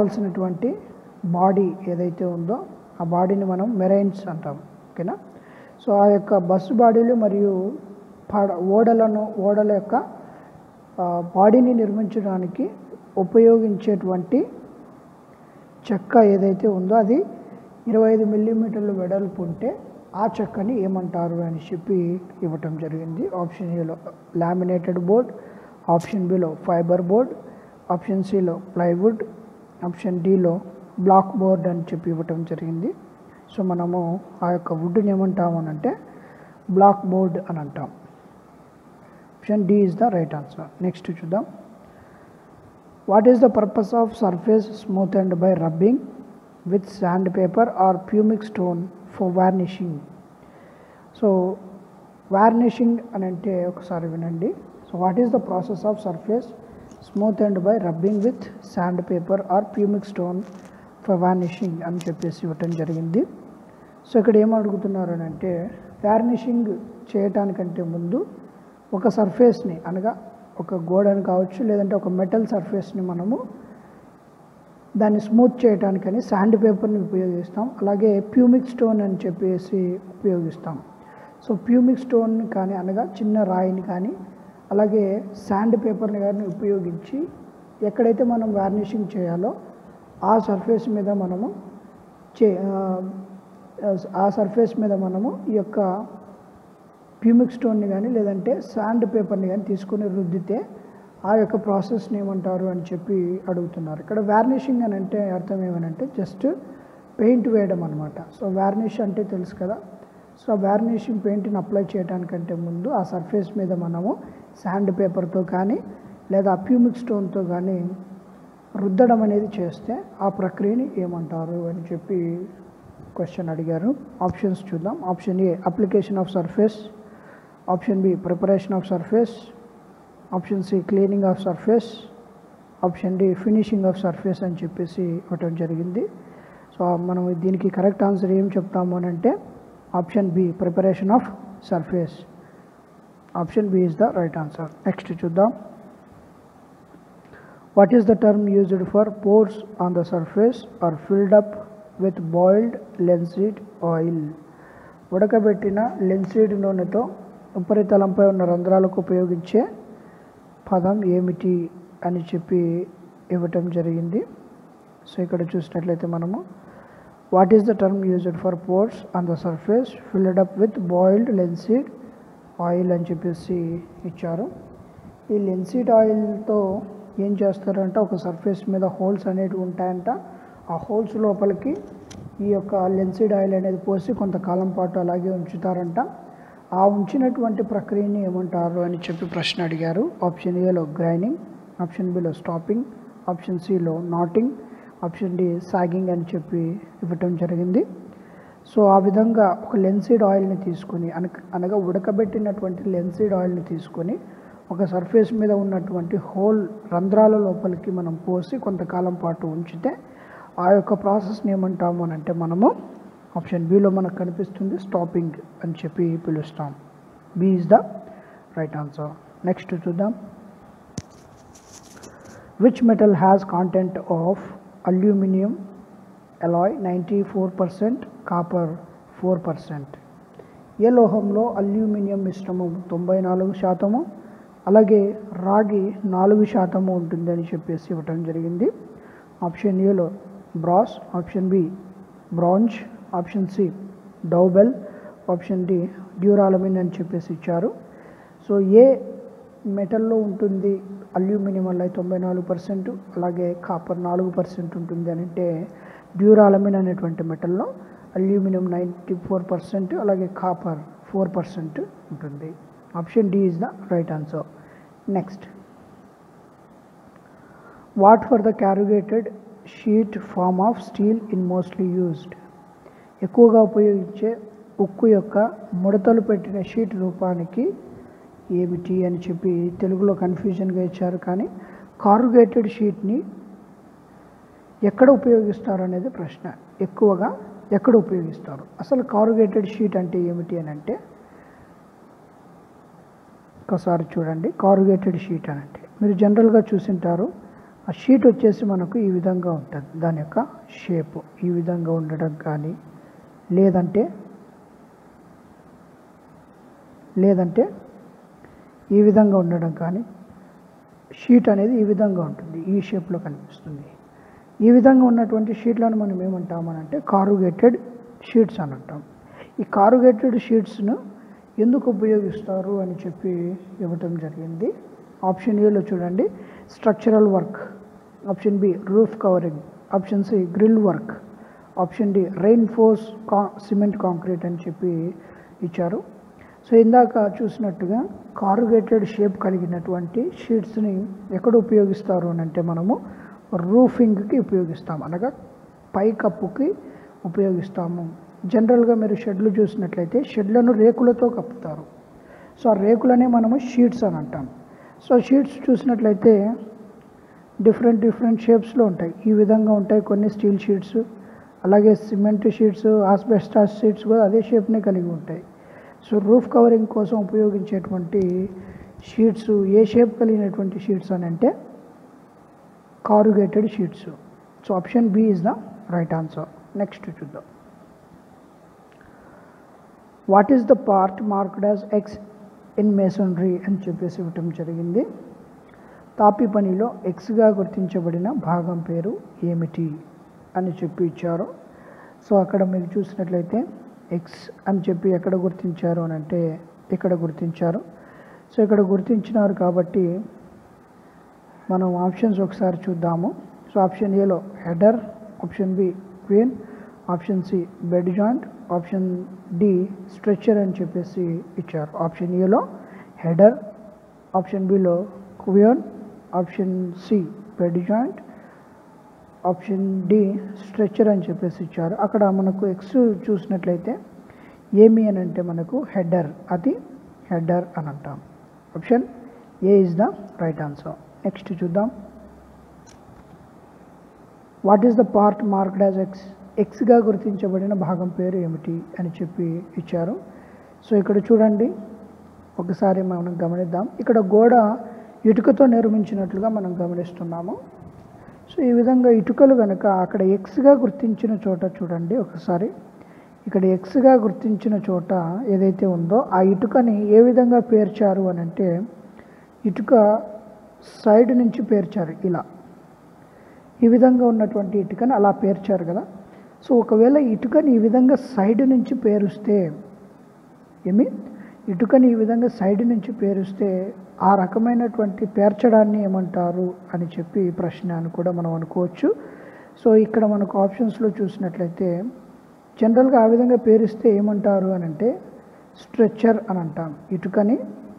కావలసినటువంటి బాడీ ఏదైతే ఉందో ఆ బాడీని మనం మెరైన్స్ అంటాం ఓకేనా సో ఆ యొక్క బస్సు బాడీలు మరియు పడ ఓడలను ఓడల యొక్క ఆ, బాడీని నిర్మించడానికి ఉపయోగించేటువంటి చెక్క ఏదైతే ఉందో అది ఇరవై ఐదు మిల్లీమీటర్ల వెడల్పు ఉంటే ఆ చెక్కని ఏమంటారు అని చెప్పి ఇవ్వటం జరిగింది ఆప్షన్ ఏలో లామినేటెడ్ బోర్డ్ ఆప్షన్ బిలో ఫైబర్ బోర్డ్ ఆప్షన్ సిలో ప్లైవుడ్ ఆప్షన్ డిలో బ్లాక్ బోర్డ్ అని చెప్పి ఇవ్వటం జరిగింది సో మనము ఆ యొక్క వుడ్ని ఏమంటాము అని అంటే బ్లాక్ బోర్డ్ అని అంటాం option D is the right answer next చూద్దాం what is the purpose of surface smooth and by rubbing with sand paper or pumice stone for varnishing so varnishing అని అంటే ఒకసారి వినండి so what is the process of surface smooth and by rubbing with sand paper or pumice stone for varnishing అని చెప్పేసి ఇవ్వటం జరిగింది so ఇక్కడ ఏం అడుగుతున్నారు అని అంటే వార్నిషింగ్ చేయటానికంటే ముందు ఒక సర్ఫేస్ని అనగా ఒక గోడని కావచ్చు లేదంటే ఒక మెటల్ సర్ఫేస్ని మనము దాన్ని స్మూత్ చేయడానికని శాండ్ పేపర్ని ఉపయోగిస్తాం అలాగే ప్యూమిక్ స్టోన్ అని చెప్పేసి ఉపయోగిస్తాం సో ప్యూమిక్ స్టోన్ కానీ అనగా చిన్న రాయిని కానీ అలాగే శాండ్ పేపర్ని కానీ ఉపయోగించి ఎక్కడైతే మనం వార్నిషింగ్ చేయాలో ఆ సర్ఫేస్ మీద మనము చే ఆ, ఆ సర్ఫేస్ మీద మనము ఈ యొక్క ప్యూమిక్ స్టోన్ని కానీ లేదంటే శాండ్ పేపర్ని కానీ తీసుకొని రుద్దితే ఆ యొక్క ప్రాసెస్ని ఏమంటారు అని చెప్పి అడుగుతున్నారు ఇక్కడ వార్నిషింగ్ అని అంటే అర్థం ఏమనంటే జస్ట్ పెయింట్ వేయడం అనమాట సో వార్నిష్ అంటే తెలుసు కదా సో వార్నిషింగ్ పెయింట్ని అప్లై చేయడానికంటే ముందు ఆ సర్ఫేస్ మీద మనము శాండ్ పేపర్తో కానీ లేదా ప్యూమిక్ స్టోన్తో కానీ రుద్దడం అనేది చేస్తే ఆ ప్రక్రియని ఏమంటారు అని చెప్పి క్వశ్చన్ అడిగారు ఆప్షన్స్ చూద్దాం option A application of surface option B preparation of surface option C cleaning of surface option D finishing of surface అని చెప్పేసి ఇవ్వటం జరిగింది సో మనం దీనికి కరెక్ట్ ఆన్సర్ ఏం చెప్తాము అని అంటే option B preparation of surface option B is the right answer next చూద్దాం what is the term used for pores on the surface are filled up with boiled linseed oil ఉడకబెట్టిన linseed నూనెతో ఉపరితలంపై ఉన్న రంధ్రాలకు ఉపయోగించే పదం ఏమిటి అని చెప్పి ఇవ్వటం జరిగింది సో ఇక్కడ చూసినట్లయితే మనము what is the term used for pores on the surface filled up with boiled linseed oil అని చెప్పేసి ఇచ్చారు ఈ లెన్సీడ్ ఆయిల్తో ఏం చేస్తారంటే ఒక సర్ఫేస్ మీద హోల్స్ అనేటివి ఉంటాయంట ఆ హోల్స్ లోపలికి ఈ యొక్క లెన్సీడ్ ఆయిల్ అనేది పోసి కొంతకాలం పాటు అలాగే ఉంచుతారంట ఆ ఉంచినటువంటి ప్రక్రియని ఏమంటారు అని చెప్పి ప్రశ్న అడిగారు ఆప్షన్ ఏలో గ్రైండింగ్ ఆప్షన్ బిలో స్టాపింగ్ ఆప్షన్ సిలో నాటింగ్ ఆప్షన్ డి సాగింగ్ అని చెప్పి ఇవ్వటం జరిగింది సో ఆ విధంగా ఒక లెన్సీడ్ ఆయిల్ని తీసుకొని అనక అనగా ఉడకబెట్టినటువంటి లెన్సీడ్ ఆయిల్ని తీసుకొని ఒక సర్ఫేస్ మీద ఉన్నటువంటి హోల్ రంధ్రాల లోపలికి మనం పోసి కొంతకాలం పాటు ఉంచితే ఆ యొక్క ప్రాసెస్ని ఏమంటాము అని అంటే మనము ఆప్షన్ బిలో మనకు కనిపిస్తుంది స్టాపింగ్ అని చెప్పి పిలుస్తాం B is the right answer next చూద్దాం which metal has content of aluminium alloy ninety four percent copper four percent ఏ లోహంలో అల్యూమినియం మిశ్రమం తొంభై నాలుగు శాతము అలాగే రాగి నాలుగు శాతము ఉంటుందని చెప్పేసి ఇవ్వటం జరిగింది ఆప్షన్ ఏలో brass option B bronze option C dowel option D duralumin అని చెప్పేసి ఇచ్చారు సో ఏ మెటల్లో ఉంటుంది అల్యూమినియం వల్ల తొంభై నాలుగు పర్సెంట్ అలాగే కాపర్ నాలుగు పర్సెంట్ ఉంటుంది అని అంటే డ్యూరాలమిన్ అనేటువంటి మెటల్లో అల్యూమినియం నైంటీ ఫోర్ పర్సెంట్ అలాగే కాపర్ ఫోర్ పర్సెంట్ ఉంటుంది option D is the right answer next what for the corrugated sheet form of steel in mostly used ఎక్కువగా ఉపయోగించే ఉక్కు యొక్క ముడతలు పెట్టిన షీట్ రూపానికి ఏమిటి అని చెప్పి తెలుగులో కన్ఫ్యూజన్గా ఇచ్చారు కానీ కారుగేటెడ్ షీట్ని ఎక్కడ ఉపయోగిస్తారు అనేది ప్రశ్న ఎక్కువగా ఎక్కడ ఉపయోగిస్తారు అసలు కారుగేటెడ్ షీట్ అంటే ఏమిటి అని అంటే ఒకసారి చూడండి కారుగేటెడ్ షీట్ అని అంటే మీరు జనరల్గా చూసింటారు ఆ షీట్ వచ్చేసి మనకు ఈ విధంగా ఉంటుంది దాని యొక్క షేప్ ఈ విధంగా ఉండడం కానీ లేదంటే లేదంటే ఈ విధంగా ఉండడం కానీ షీట్ అనేది ఈ విధంగా ఉంటుంది ఈ షేప్లో కనిపిస్తుంది ఈ విధంగా ఉన్నటువంటి షీట్లను మనం ఏమంటామనంటే కారుగేటెడ్ షీట్స్ అని అంటాం ఈ కారుగేటెడ్ షీట్స్ను ఎందుకు ఉపయోగిస్తారు అని చెప్పి ఇవ్వటం జరిగింది ఆప్షన్ ఏలో చూడండి structural work option B roof covering option C grill work option D reinforced కా సిమెంట్ కాంక్రీట్ అని చెప్పి ఇచ్చారు సో ఇందాక చూసినట్టుగా కారుగేటెడ్ షేప్ కలిగినటువంటి షీట్స్ని ఎక్కడ ఉపయోగిస్తారు అని అంటే మనము రూఫింగ్కి ఉపయోగిస్తాం అనగా పైకప్పుకి ఉపయోగిస్తాము జనరల్గా మీరు షెడ్లు చూసినట్లయితే షెడ్లను రేకులతో కప్పుతారు సో ఆ రేకులనే మనము షీట్స్ అని అంటాం సో షీట్స్ చూసినట్లయితే డిఫరెంట్ డిఫరెంట్ షేప్స్లో ఉంటాయి ఈ విధంగా ఉంటాయి కొన్ని స్టీల్ షీట్స్ అలాగే సిమెంట్ షీట్స్ ఆస్బెస్టాస్ షీట్స్ కూడా అదే షేప్నే కలిగి ఉంటాయి సో రూఫ్ కవరింగ్ కోసం ఉపయోగించేటువంటి షీట్స్ ఏ షేప్ కలిగినటువంటి షీట్స్ అని అంటే corrugated sheets so option B is the right answer next చూద్దాం what is the part marked as X in masonry అని చెప్పేసి ఇవ్వటం జరిగింది తాపి పనిలో ఎక్స్గా గుర్తించబడిన భాగం పేరు ఏమిటి అని చెప్పి ఇచ్చారు సో అక్కడ మీరు చూసినట్లయితే ఎక్స్ అని చెప్పి ఎక్కడ గుర్తించారు అని అంటే ఇక్కడ గుర్తించారు సో ఇక్కడ గుర్తించినారు కాబట్టి మనం ఆప్షన్స్ ఒకసారి చూద్దాము సో ఆప్షన్ ఏలో header option B queen option C bed joint option D stretcher అని చెప్పేసి ఇచ్చారు ఆప్షన్ ఏలో హెడర్ ఆప్షన్ బిలో quoin option C bed joint option D stretcher అని చెప్పేసి ఇచ్చారు అక్కడ మనకు ఎక్స్ చూసినట్లయితే ఏమి అని అంటే మనకు హెడర్ అది హెడర్ అని అంటాం option A is the right answer next చూద్దాం what is the part marked as X ఎక్స్గా గుర్తించబడిన భాగం పేరు ఏమిటి అని చెప్పి ఇచ్చారు సో ఇక్కడ చూడండి ఒకసారి మనం గమనిద్దాం ఇక్కడ గోడ ఇటుకతో నిర్మించినట్లుగా మనం గమనిస్తున్నాము సో ఈ విధంగా ఇటుకలు కనుక అక్కడ ఎక్స్గా గుర్తించిన చోట చూడండి ఒకసారి ఇక్కడ ఎక్స్గా గుర్తించిన చోట ఏదైతే ఉందో ఆ ఇటుకని ఏ విధంగా పేర్చారు అని అంటే ఇటుక సైడ్ నుంచి పేర్చారు ఇలా ఈ విధంగా ఉన్నటువంటి ఇటుకని అలా పేర్చారు కదా సో ఒకవేళ ఇటుకని ఈ విధంగా సైడ్ నుంచి పేరుస్తే ఏమి ఇటుకని ఈ విధంగా సైడ్ నుంచి పేరుస్తే ఆ రకమైనటువంటి పేర్చడాన్ని ఏమంటారు అని చెప్పి ప్రశ్న అని కూడా మనం అనుకోవచ్చు సో ఇక్కడ మనకు ఆప్షన్స్లో చూసినట్లయితే జనరల్గా ఆ విధంగా పేరిస్తే ఏమంటారు అని అంటే స్ట్రెచ్చర్ అని అంటాం ఇటుకని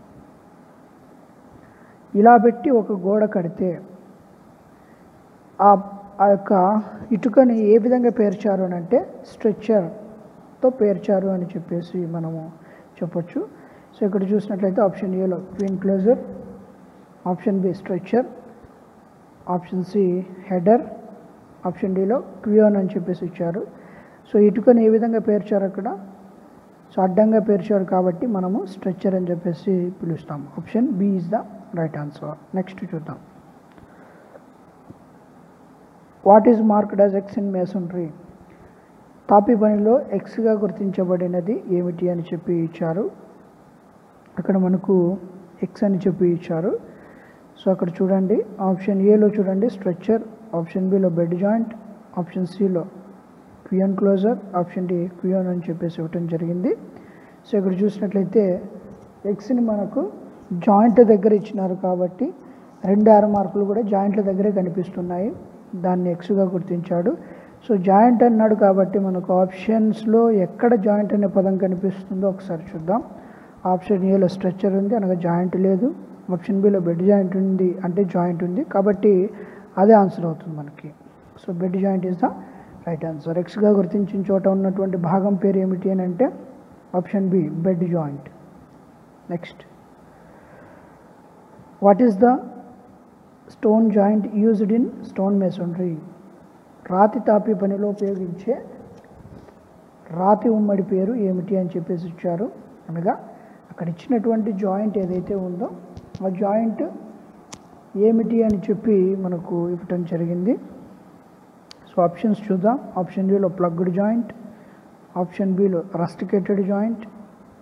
ఇలా పెట్టి ఒక గోడ కడితే ఆ ఆ యొక్క ఇటుకని ఏ విధంగా పేర్చారు అని అంటే స్ట్రెచ్చర్తో పేర్చారు అని చెప్పేసి మనము చెప్పొచ్చు సో ఇక్కడ చూసినట్లయితే ఆప్షన్ ఏలో queen closer option B stretcher option C header option డిలో క్వియోన్ అని చెప్పేసి ఇచ్చారు సో ఇటుకని ఏ విధంగా పేర్చారు అక్కడ సో అడ్డంగా పేర్చారు కాబట్టి మనము స్ట్రెచ్చర్ అని చెప్పేసి పిలుస్తాం option B is the right answer next చూద్దాం what is marked as X in masonry తాపి పనిలో ఎక్స్గా గుర్తించబడినది ఏమిటి అని చెప్పి ఇచ్చారు అక్కడ మనకు ఎక్స్ అని చెప్పి ఇచ్చారు సో అక్కడ చూడండి ఆప్షన్ ఏలో చూడండి స్ట్రక్చర్ ఆప్షన్ బిలో బెడ్ జాయింట్ ఆప్షన్ సిలో quoin closer option D quoin అని చెప్పేసి ఇవ్వటం జరిగింది సో ఇక్కడ చూసినట్లయితే ఎక్స్ని మనకు జాయింట్ దగ్గర ఇచ్చినారు కాబట్టి రెండు ఆరు మార్కులు కూడా జాయింట్ల దగ్గరే కనిపిస్తున్నాయి దాన్ని ఎక్స్గా గుర్తించాడు సో జాయింట్ అన్నాడు కాబట్టి మనకు ఆప్షన్స్లో ఎక్కడ జాయింట్ అనే పదం కనిపిస్తుందో ఒకసారి చూద్దాం ఆప్షన్ ఏలో స్ట్రక్చర్ ఉంది అనగా జాయింట్ లేదు ఆప్షన్ బిలో బెడ్ జాయింట్ ఉంది అంటే జాయింట్ ఉంది కాబట్టి అదే ఆన్సర్ అవుతుంది మనకి so bed joint is the right answer ఎక్స్గా గుర్తించిన చోట ఉన్నటువంటి భాగం పేరు ఏమిటి అని అంటే option B bed joint next what is the stone joint used in stone masonry రాతి తాపి పనిలో ఉపయోగించే రాతి ఉమ్మడి పేరు ఏమిటి అని చెప్పేసి ఇచ్చారు అనగా అక్కడ ఇచ్చినటువంటి జాయింట్ ఏదైతే ఉందో ఆ జాయింట్ ఏమిటి అని చెప్పి మనకు ఇవ్వటం జరిగింది సో ఆప్షన్స్ చూద్దాం ఆప్షన్ బిలో ప్లగ్డ్ జాయింట్ ఆప్షన్ బిలో రస్టికేటెడ్ జాయింట్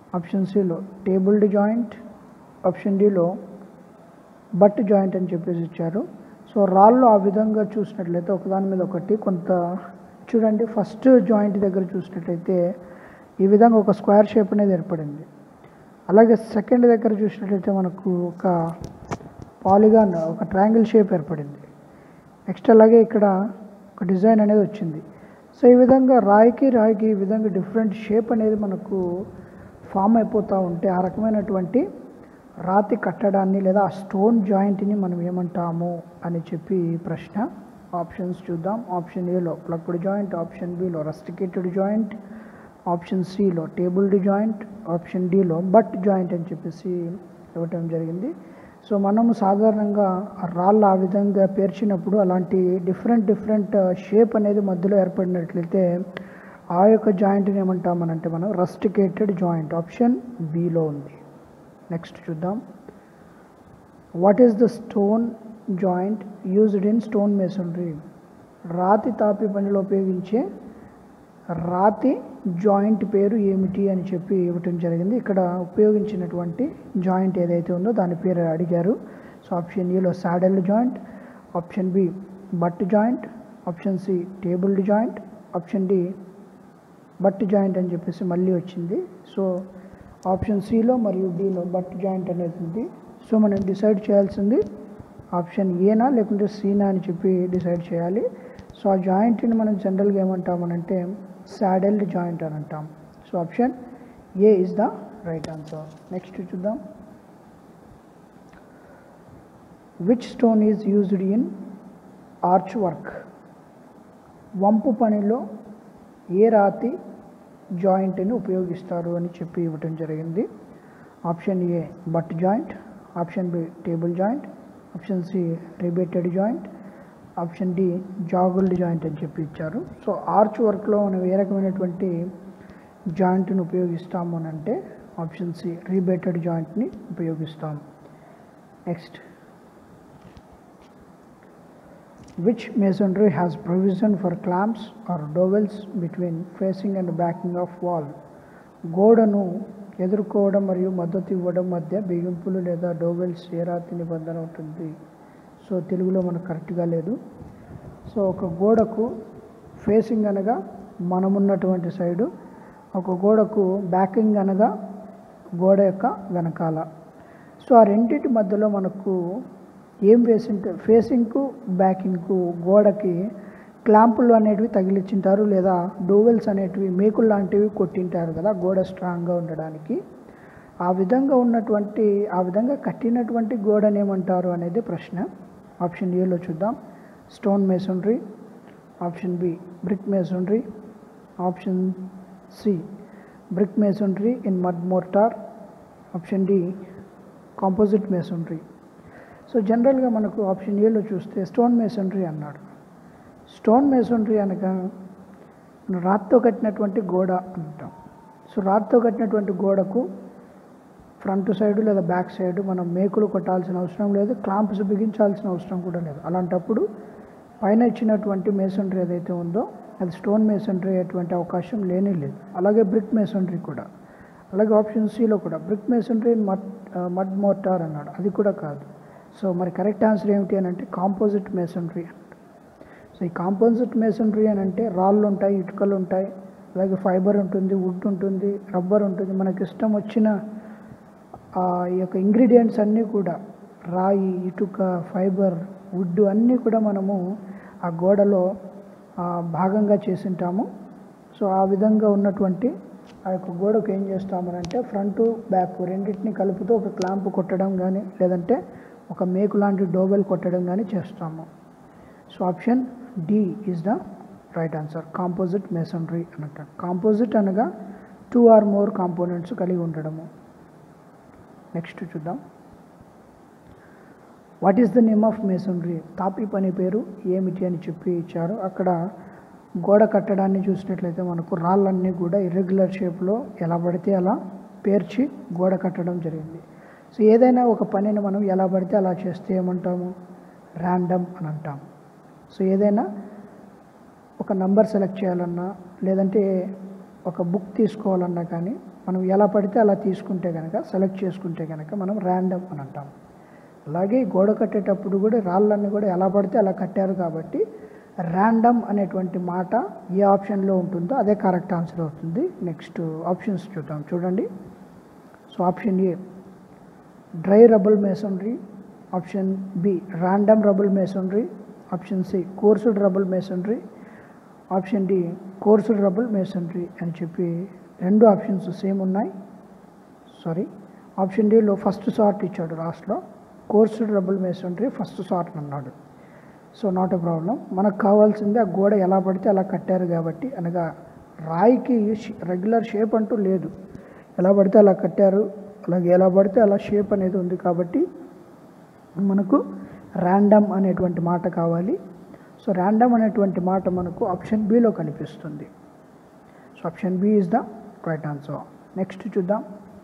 ఆప్షన్ సిలో టేబుల్డ్ జాయింట్ ఆప్షన్ డిలో బట్ జాయింట్ అని చెప్పేసి ఇచ్చారు సో రాళ్ళు ఆ విధంగా చూసినట్లయితే ఒకదాని మీద ఒకటి కొంత చూడండి ఫస్ట్ జాయింట్ దగ్గర చూసినట్లయితే ఈ విధంగా ఒక స్క్వేర్ షేప్ అనేది ఏర్పడింది అలాగే సెకండ్ దగ్గర చూసినట్లయితే మనకు ఒక పాలిగాన్ ఒక ట్రయాంగిల్ షేప్ ఏర్పడింది నెక్స్ట్ అలాగే ఇక్కడ ఒక డిజైన్ అనేది వచ్చింది సో ఈ విధంగా రాయికి రాయికి ఈ విధంగా డిఫరెంట్ షేప్ అనేది మనకు ఫామ్ అయిపోతూ ఉంటే ఆ రకమైనటువంటి రాతి కట్టడాన్ని లేదా ఆ స్టోన్ జాయింట్ని మనం ఏమంటాము అని చెప్పి ఈ ప్రశ్న ఆప్షన్స్ చూద్దాం ఆప్షన్ ఏలో ప్లక్డ్ జాయింట్ ఆప్షన్ బిలో రస్టికేటెడ్ జాయింట్ ఆప్షన్ సిలో టేబుల్డ్ జాయింట్ ఆప్షన్ డిలో బట్ జాయింట్ అని చెప్పేసి ఇవ్వటం జరిగింది సో మనము సాధారణంగా ఆ రాళ్ళు ఆ విధంగా పేర్చినప్పుడు అలాంటి డిఫరెంట్ డిఫరెంట్ షేప్ అనేది మధ్యలో ఏర్పడినట్లయితే ఆ యొక్క జాయింట్ని ఏమంటామనంటే మనం రస్టికేటెడ్ జాయింట్ ఆప్షన్ బిలో ఉంది నెక్స్ట్ చూద్దాం what is the stone joint used in stone masonry రాతి తాపి పనిలో ఉపయోగించే రాతి జాయింట్ పేరు ఏమిటి అని చెప్పి ఇవ్వటం జరిగింది ఇక్కడ ఉపయోగించినటువంటి జాయింట్ ఏదైతే ఉందో దాని పేరు అడిగారు సో ఆప్షన్ ఏలో saddle joint option B butt joint option C tabled joint option D butt joint అని చెప్పేసి మళ్ళీ వచ్చింది సో ఆప్షన్ సిలో మరియు డిలో బట్ జాయింట్ అనేది ఉంది సో మనం డిసైడ్ చేయాల్సింది ఆప్షన్ ఏనా లేకుంటే సీనా అని చెప్పి డిసైడ్ చేయాలి సో ఆ జాయింట్ని మనం జనరల్గా ఏమంటామనంటే సాడల్డ్ జాయింట్ అని అంటాం so option A is the right answer next చూద్దాం which stone is used in arch work వంపు పనిలో ఏ రాతి జాయింట్ని ఉపయోగిస్తారు అని చెప్పి ఇవ్వటం జరిగింది option A butt joint option B table joint option C rebated joint option D joggled joint అని చెప్పి ఇచ్చారు సో ఆర్చ్ వర్క్లో మనం ఏ రకమైనటువంటి జాయింట్ని ఉపయోగిస్తాము అని అంటే ఆప్షన్ సి రీబేటెడ్ జాయింట్ని ఉపయోగిస్తాం next which masonry has provision for clamps or dowels between facing and backing of wall గోడను ఎదుర్కోవడం మరియు మద్దతు ఇవ్వడం మధ్య బిగింపులు లేదా డోవెల్స్ ఏ రాతి నిబంధన ఉంటుంది సో తెలుగులో మనకు కరెక్ట్గా లేదు సో ఒక గోడకు ఫేసింగ్ అనగా మనమున్నటువంటి సైడు ఒక గోడకు బ్యాకింగ్ అనగా గోడ యొక్క వెనకాల సో ఆ రెండింటి మధ్యలో మనకు ఏం వేసింటే ఫేసింగ్కు బ్యాకింగ్కు గోడకి క్లాంపులు అనేటివి తగిలించింటారు లేదా డోవెల్స్ అనేటివి మేకులు లాంటివి కొట్టింటారు కదా గోడ స్ట్రాంగ్గా ఉండడానికి ఆ విధంగా ఉన్నటువంటి ఆ విధంగా కట్టినటువంటి గోడని ఏమంటారు అనేది ప్రశ్న ఆప్షన్ ఏలో చూద్దాం stone masonry option B brick masonry option C brick masonry in mud mortar option D composite masonry so జనరల్గా మనకు ఆప్షన్ ఏలో చూస్తే స్టోన్ మేసనరీ అన్నాడు స్టోన్ మేసనరీ అనగా మనం రాతితో కట్టినటువంటి గోడ అంటాం సో రాతితో కట్టినటువంటి గోడకు ఫ్రంట్ సైడ్ లేదా బ్యాక్ సైడ్ మనం మేకులు కొట్టాల్సిన అవసరం లేదు క్లాంప్స్ బిగించాల్సిన అవసరం కూడా లేదు అలాంటప్పుడు పైన ఇచ్చినటువంటి మేసనరీ ఏదైతే ఉందో అది స్టోన్ మేసనరీ అయ్యేటువంటి అవకాశం లేనే లేదు అలాగే బ్రిక్ మేసనరీ కూడా అలాగే ఆప్షన్ సిలో కూడా brick masonry mud mud mortar అన్నాడు అది కూడా కాదు సో మరి కరెక్ట్ ఆన్సర్ ఏమిటి అని అంటే కాంపోజిట్ మేసనరీ సో ఈ కాంపోజిట్ మేసనరీ అని అంటే రాళ్ళు ఉంటాయి ఇటుకలు ఉంటాయి అలాగే ఫైబర్ ఉంటుంది వుడ్ ఉంటుంది రబ్బర్ ఉంటుంది మనకి ఇష్టం వచ్చిన ఆ ఈ యొక్క ఇంగ్రీడియంట్స్ అన్నీ కూడా రాయి ఇటుక ఫైబర్ వుడ్ అన్నీ కూడా మనము ఆ గోడలో ఆ, భాగంగా చేసింటాము సో ఆ విధంగా ఉన్నటువంటి ఆ యొక్క గోడకు ఏం చేస్తామనంటే ఫ్రంట్ బ్యాక్ రెండింటిని కలుపుతూ ఒక క్లాంప్ కొట్టడం కానీ లేదంటే ఒక మేకు లాంటి డోబెల్ కొట్టడం కానీ చేస్తాము so option D is the right answer composite masonry అని అంటారు కాంపోజిట్ అనగా టూ ఆర్ మోర్ కాంపోనెంట్స్ కలిగి ఉండడము నెక్స్ట్ చూద్దాం what is the name of masonry తాపీ పని పేరు ఏమిటి అని చెప్పి ఇచ్చారు అక్కడ గోడ కట్టడాన్ని చూసినట్లయితే మనకు రాళ్ళన్నీ కూడా ఇర్రెగ్యులర్ షేప్లో ఎలా పడితే అలా పేర్చి గోడ కట్టడం జరిగింది సో ఏదైనా ఒక పనిని మనం ఎలా పడితే అలా చేస్తే ఏమంటాము ర్యాండమ్ అని అంటాం సో ఏదైనా ఒక నంబర్ సెలెక్ట్ చేయాలన్నా లేదంటే ఒక బుక్ తీసుకోవాలన్నా కానీ మనం ఎలా పడితే అలా తీసుకుంటే కనుక సెలెక్ట్ చేసుకుంటే కనుక మనం ర్యాండమ్ అని అంటాం అలాగే ఈ గోడ కట్టేటప్పుడు కూడా రాళ్ళన్నీ కూడా ఎలా పడితే అలా కట్టారు కాబట్టి ర్యాండమ్ అనేటువంటి మాట ఏ ఆప్షన్లో ఉంటుందో అదే కరెక్ట్ ఆన్సర్ అవుతుంది నెక్స్ట్ ఆప్షన్స్ చూద్దాం చూడండి so option A dry rubble masonry option B random rubble masonry option C coursed rubble masonry option D coursed rubble masonry అని చెప్పి రెండు ఆప్షన్స్ సేమ్ ఉన్నాయి సారీ ఆప్షన్ డిలో ఫస్ట్ సార్ట్ ఇచ్చాడు లాస్ట్లో coursed rubble masonry first sort అన్నాడు so not a problem మనకు కావాల్సింది ఆ గోడ ఎలా పడితే అలా కట్టారు కాబట్టి అనగా రాయికి రెగ్యులర్ షేప్ అంటూ లేదు ఎలా పడితే అలా కట్టారు అలాగే ఎలా పడితే అలా షేప్ అనేది ఉంది కాబట్టి మనకు ర్యాండమ్ అనేటువంటి మాట కావాలి సో ర్యాండమ్ అనేటువంటి మాట మనకు ఆప్షన్ బిలో కనిపిస్తుంది so option B is the right answer next చూద్దాం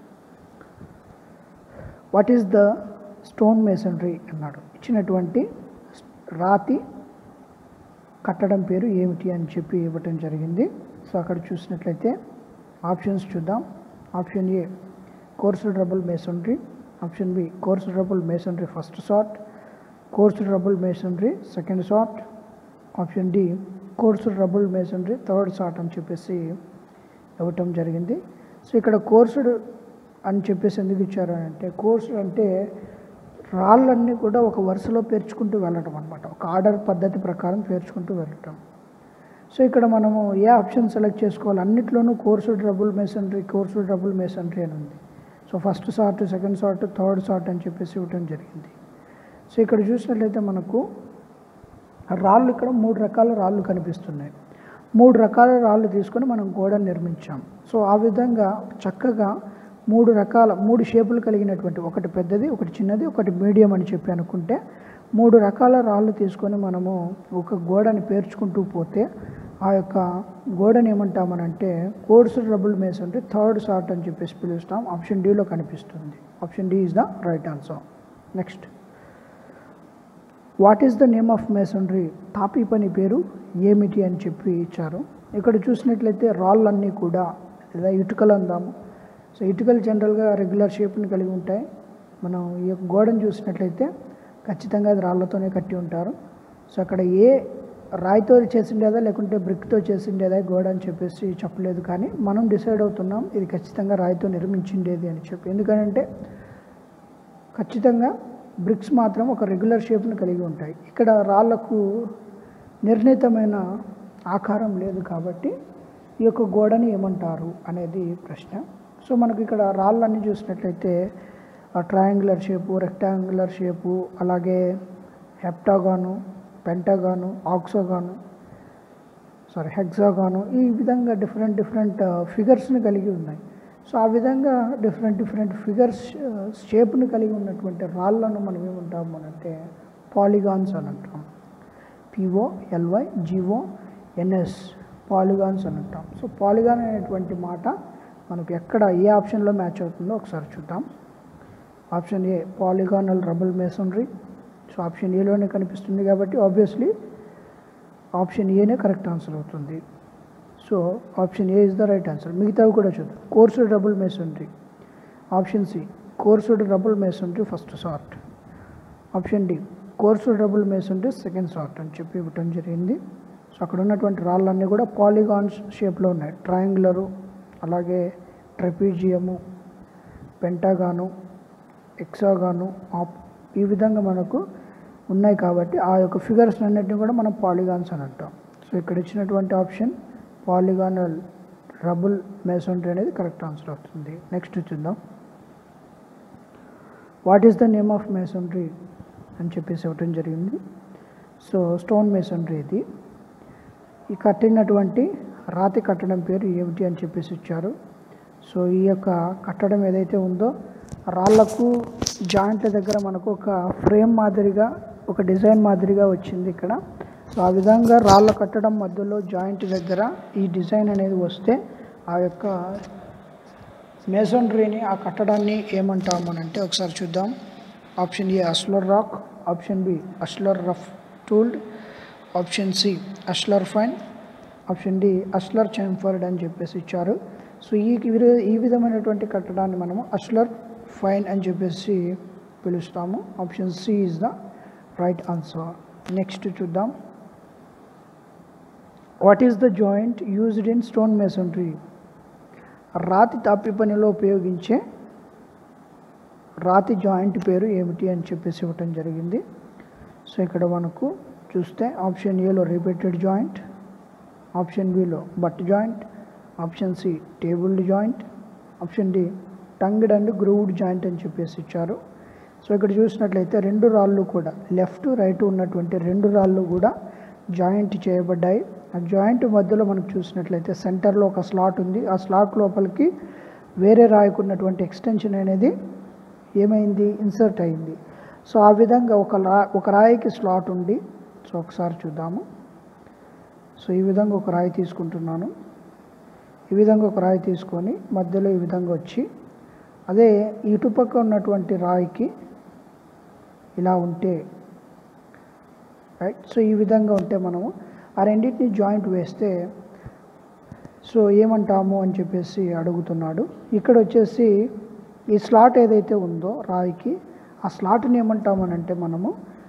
what is the stone masonry అన్నాడు ఇచ్చినటువంటి రాతి కట్టడం పేరు ఏమిటి అని చెప్పి ఇవ్వటం జరిగింది సో అక్కడ చూసినట్లయితే ఆప్షన్స్ చూద్దాం option A course double masonry option B course double masonry first sort course double masonry second sort option D course double masonry third sort అని చెప్పేసి ఇవ్వటం జరిగింది సో ఇక్కడ కోర్సుడ్ అని చెప్పేసి ఎందుకు ఇచ్చారు అని అంటే కోర్సుడ్ అంటే రాళ్ళన్నీ కూడా ఒక వరుసలో పేర్చుకుంటూ వెళ్ళటం అనమాట ఒక ఆర్డర్ పద్ధతి ప్రకారం పేర్చుకుంటూ వెళ్ళటం సో ఇక్కడ మనము ఏ ఆప్షన్ సెలెక్ట్ చేసుకోవాలి అన్నిట్లోనూ course double masonry course double masonry అని ఉంది so first sort second sort third sort అని చెప్పేసి ఇవ్వటం జరిగింది సో ఇక్కడ చూసినట్లయితే మనకు రాళ్ళు ఇక్కడ మూడు రకాల రాళ్ళు కనిపిస్తున్నాయి మూడు రకాల రాళ్ళు తీసుకొని మనం గోడను నిర్మించాం సో ఆ విధంగా చక్కగా మూడు రకాల మూడు షేపులు కలిగినటువంటి ఒకటి పెద్దది ఒకటి చిన్నది ఒకటి మీడియం అని చెప్పి అనుకుంటే మూడు రకాల రాళ్ళు తీసుకొని మనము ఒక గోడని పేర్చుకుంటూ పోతే ఆ యొక్క గోడని ఏమంటామనంటే కోర్సు డబుల్ మేస్ అంటే థర్డ్ సార్ట్ అని చెప్పేసి పిలుస్తాం ఆప్షన్ డిలో కనిపిస్తుంది option D is the right answer next what is the name of masonry తాపీ పని పేరు ఏమిటి అని చెప్పి ఇచ్చారు ఇక్కడ చూసినట్లయితే రాళ్ళన్నీ కూడా లేదా ఇటుకలు అందాము సో ఇటుకలు జనరల్గా రెగ్యులర్ షేప్ని కలిగి ఉంటాయి మనం ఈ యొక్క గోడను చూసినట్లయితే ఖచ్చితంగా అది రాళ్ళతోనే కట్టి ఉంటారు సో అక్కడ ఏ రాయితో చేసిండేదా లేకుంటే బ్రిక్తో చేసిండేదా గోడ అని చెప్పేసి చెప్పలేదు కానీ మనం డిసైడ్ అవుతున్నాం ఇది ఖచ్చితంగా రాయితో నిర్మించిండేది అని చెప్పి ఎందుకంటే ఖచ్చితంగా బ్రిక్స్ మాత్రం ఒక రెగ్యులర్ షేప్ని కలిగి ఉంటాయి ఇక్కడ రాళ్లకు నిర్ణీతమైన ఆకారం లేదు కాబట్టి ఈ యొక్క గోడని ఏమంటారు అనేది ప్రశ్న సో మనకు ఇక్కడ రాళ్ళన్నీ చూసినట్లయితే ట్రయాంగులర్ షేపు రెక్టాంగులర్ షేపు అలాగే హెప్టాగాను పెంటాగాను ఆక్సోగాను సారీ హెక్సాగాను ఈ విధంగా డిఫరెంట్ డిఫరెంట్ ఫిగర్స్ని కలిగి ఉన్నాయి సో ఆ విధంగా డిఫరెంట్ డిఫరెంట్ ఫిగర్స్ షేప్ని కలిగి ఉన్నటువంటి రాళ్ళను మనం ఏమంటాము అని అంటే పాలిగాన్స్ అని అంటాం P O L Y G O N S polygons అని అంటాం సో పాలిగాన్ అనేటువంటి మాట మనకు ఎక్కడ ఏ ఆప్షన్లో మ్యాచ్ అవుతుందో ఒకసారి చూద్దాం option A polygonal rubble masonry so option ఏలోనే కనిపిస్తుంది కాబట్టి ఆబ్వియస్లీ ఆప్షన్ ఏనే కరెక్ట్ ఆన్సర్ అవుతుంది so option A is the right answer మిగతావి కూడా చూద్దాం course double masonry option C course double masonry first sort option D course double masonry second sort అని చెప్పి ఇవ్వటం జరిగింది సో అక్కడ ఉన్నటువంటి రాళ్ళన్నీ కూడా పాలిగాన్స్ షేప్లో ఉన్నాయి ట్రయాంగులరు అలాగే ట్రెపీజియము పెంటాగాను ఎక్సాగాను ఆప్ ఈ విధంగా మనకు ఉన్నాయి కాబట్టి ఆ యొక్క ఫిగర్స్ అన్నిటిని కూడా మనం పాలిగాన్స్ అని అంటాం సో ఇక్కడ ఇచ్చినటువంటి ఆప్షన్ పాలిగానల్ రబుల్ మేసనరీ అనేది కరెక్ట్ ఆన్సర్ అవుతుంది నెక్స్ట్ చూద్దాం what is the name of masonry అని చెప్పేసి ఇవ్వటం జరిగింది సో స్టోన్ మేసనరీ ఇది ఈ కట్టినటువంటి రాతి కట్టడం పేరు ఏమిటి అని చెప్పేసి ఇచ్చారు సో ఈ యొక్క కట్టడం ఏదైతే ఉందో రాళ్లకు జాయింట్ల దగ్గర మనకు ఒక ఫ్రేమ్ మాదిరిగా ఒక డిజైన్ మాదిరిగా వచ్చింది ఇక్కడ సో ఆ విధంగా రాళ్ళ కట్టడం మధ్యలో జాయింట్ దగ్గర ఈ డిజైన్ అనేది వస్తే ఆ యొక్క మేసనరీని ఆ కట్టడాన్ని ఏమంటామనంటే ఒకసారి చూద్దాం option A ashlar rock option B ashlar rough tooled option C ashlar fine option D ashlar chamfered అని చెప్పేసి ఇచ్చారు సో ఈ విధ- ఈ విధమైనటువంటి కట్టడాన్ని మనము అస్లర్ ఫైన్ అని చెప్పేసి పిలుస్తాము option C is the right answer next చూద్దాం what is the joint used in stone masonry రాతి తాపి పనిలో ఉపయోగించే రాతి జాయింట్ పేరు ఏమిటి అని చెప్పేసి ఇవ్వటం జరిగింది సో ఇక్కడ మనకు చూస్తే ఆప్షన్ ఏలో రిపీటెడ్ జాయింట్ ఆప్షన్ బిలో butt joint option C tabled joint option D tongued and grooved joint అని చెప్పేసి ఇచ్చారు సో ఇక్కడ చూసినట్లయితే రెండు రాళ్ళు కూడా లెఫ్ట్ రైట్ ఉన్నటువంటి రెండు రాళ్ళు కూడా జాయింట్ చేయబడ్డాయి ఆ జాయింట్ మధ్యలో మనకు చూసినట్లయితే సెంటర్లో ఒక స్లాట్ ఉంది ఆ స్లాట్ లోపలికి వేరే రాయికున్నటువంటి ఎక్స్టెన్షన్ అనేది ఏమైంది ఇన్సర్ట్ అయింది సో ఆ విధంగా ఒక రా ఒక రాయికి స్లాట్ ఉంది సో ఒకసారి చూద్దాము సో ఈ విధంగా ఒక రాయి తీసుకుంటున్నాను ఈ విధంగా ఒక రాయి తీసుకొని మధ్యలో ఈ విధంగా వచ్చి అదే ఇటుపక్క ఉన్నటువంటి రాయికి ఇలా ఉంటే రైట్ సో ఈ విధంగా ఉంటే మనము ఆ రెండింటిని జాయింట్ వేస్తే సో ఏమంటాము అని చెప్పేసి అడుగుతున్నాడు ఇక్కడ వచ్చేసి ఈ స్లాట్ ఏదైతే ఉందో రాయికి ఆ స్లాట్ని ఏమంటామనంటే మనము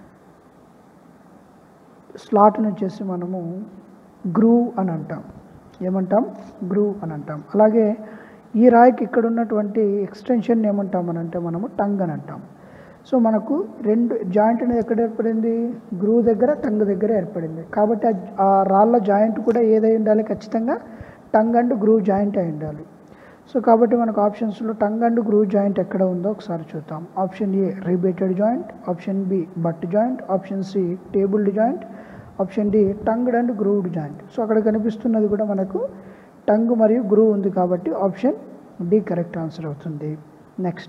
స్లాట్ని వచ్చేసి మనము గ్రూవ్ అని అంటాం ఏమంటాం గ్రూవ్ అని అంటాం అలాగే ఈ రాయికి ఇక్కడ ఉన్నటువంటి ఎక్స్టెన్షన్ ఏమంటామనంటే మనము టంగ్ అని అంటాం సో మనకు రెండు జాయింట్ అనేది ఎక్కడ ఏర్పడింది గ్రూవ్ దగ్గర టంగ్ దగ్గర ఏర్పడింది కాబట్టి ఆ- ఆ రాళ్ళ జాయింట్ కూడా ఏదై ఉండాలి ఖచ్చితంగా టంగ్ అండ్ గ్రూవ్ జాయింట్ అయి ఉండాలి సో కాబట్టి మనకు ఆప్షన్స్లో టంగ్ అండ్ గ్రూవ్ జాయింట్ ఎక్కడ ఉందో ఒకసారి చూద్దాం option A rebated joint option B butt joint option C tabled joint option D tongued and grooved joint so అక్కడ కనిపిస్తున్నది కూడా మనకు టంగ్ మరియు గ్రూవ్ ఉంది కాబట్టి ఆప్షన్ డి కరెక్ట్ ఆన్సర్ అవుతుంది next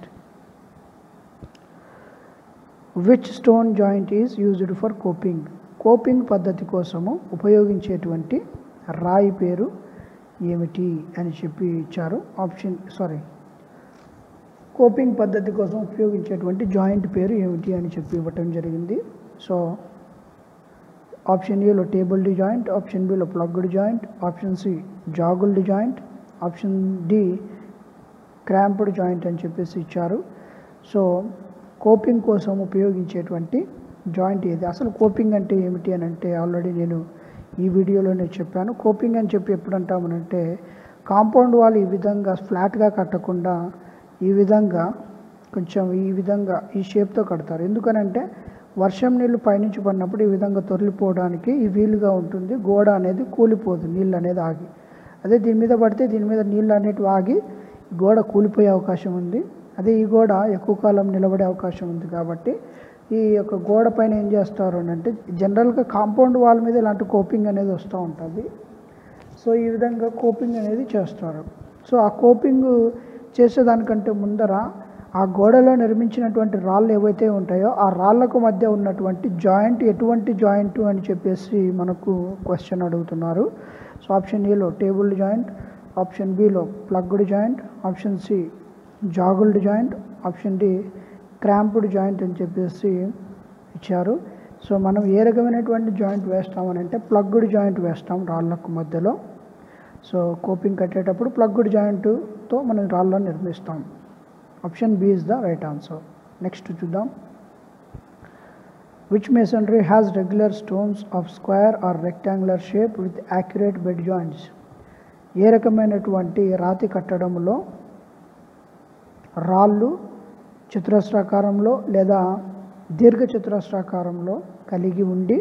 which stone joint is used for coping coping పద్ధతి కోసము ఉపయోగించేటువంటి రాయి పేరు ఏమిటి అని చెప్పి ఇచ్చారు ఆప్షన్ సారీ కోపింగ్ పద్ధతి కోసం ఉపయోగించేటువంటి జాయింట్ పేరు ఏమిటి అని చెప్పి ఇవ్వటం జరిగింది సో ఆప్షన్ ఏలో టేబుల్డ్ జాయింట్ ఆప్షన్ బిలో plugged joint option C joggled joint option D cramped joint అని చెప్పేసి ఇచ్చారు సో కోపింగ్ కోసం ఉపయోగించేటువంటి జాయింట్ ఏది అసలు కోపింగ్ అంటే ఏమిటి అని అంటే ఆల్రెడీ నేను ఈ వీడియోలోనే చెప్పాను కోపింగ్ అని చెప్పి ఎప్పుడు అంటామనంటే కాంపౌండ్ వాల్ ఈ విధంగా ఫ్లాట్గా కట్టకుండా ఈ విధంగా కొంచెం ఈ విధంగా ఈ షేప్తో కడతారు ఎందుకనంటే వర్షం నీళ్ళు పైనుంచి పడినప్పుడు ఈ విధంగా తొలిపోవడానికి ఈ వీలుగా ఉంటుంది గోడ అనేది కూలిపోదు నీళ్ళు అనేది ఆగి అదే దీని మీద పడితే దీని మీద నీళ్ళు అనేటివి ఆగి గోడ కూలిపోయే అవకాశం ఉంది అదే ఈ గోడ ఎక్కువ కాలం నిలబడే అవకాశం ఉంది కాబట్టి ఈ యొక్క గోడ పైన ఏం చేస్తారు అని అంటే జనరల్గా కాంపౌండ్ వాల్ మీద ఇలాంటి కోపింగ్ అనేది వస్తూ ఉంటుంది సో ఈ విధంగా కోపింగ్ అనేది చేస్తారు సో ఆ కోపింగ్ చేసేదానికంటే ముందర ఆ గోడలో నిర్మించినటువంటి రాళ్ళు ఏవైతే ఉంటాయో ఆ రాళ్లకు మధ్య ఉన్నటువంటి జాయింట్ ఎటువంటి జాయింట్ అని చెప్పేసి మనకు క్వశ్చన్ అడుగుతున్నారు సో ఆప్షన్ ఏలో టేబుల్ జాయింట్ ఆప్షన్ బిలో plugged joint option C joggled joint option D cramped joint అని చెప్పేసి ఇచ్చారు సో మనం ఏ రకమైనటువంటి జాయింట్ వేస్తామని అంటే ప్లగ్డ్ జాయింట్ వేస్తాం రాళ్ళకు మధ్యలో సో కోపింగ్ కట్టేటప్పుడు ప్లగ్డ్ జాయింట్తో మనం రాళ్ళను నిర్మిస్తాం option B is the right answer next చూద్దాం which masonry has regular stones of square or rectangular shape with accurate bed joints ఏ రకమైనటువంటి రాతి కట్టడంలో రాళ్ళు చతురస్రాకారంలో లేదా దీర్ఘ చతురస్రాకారంలో కలిగి ఉండి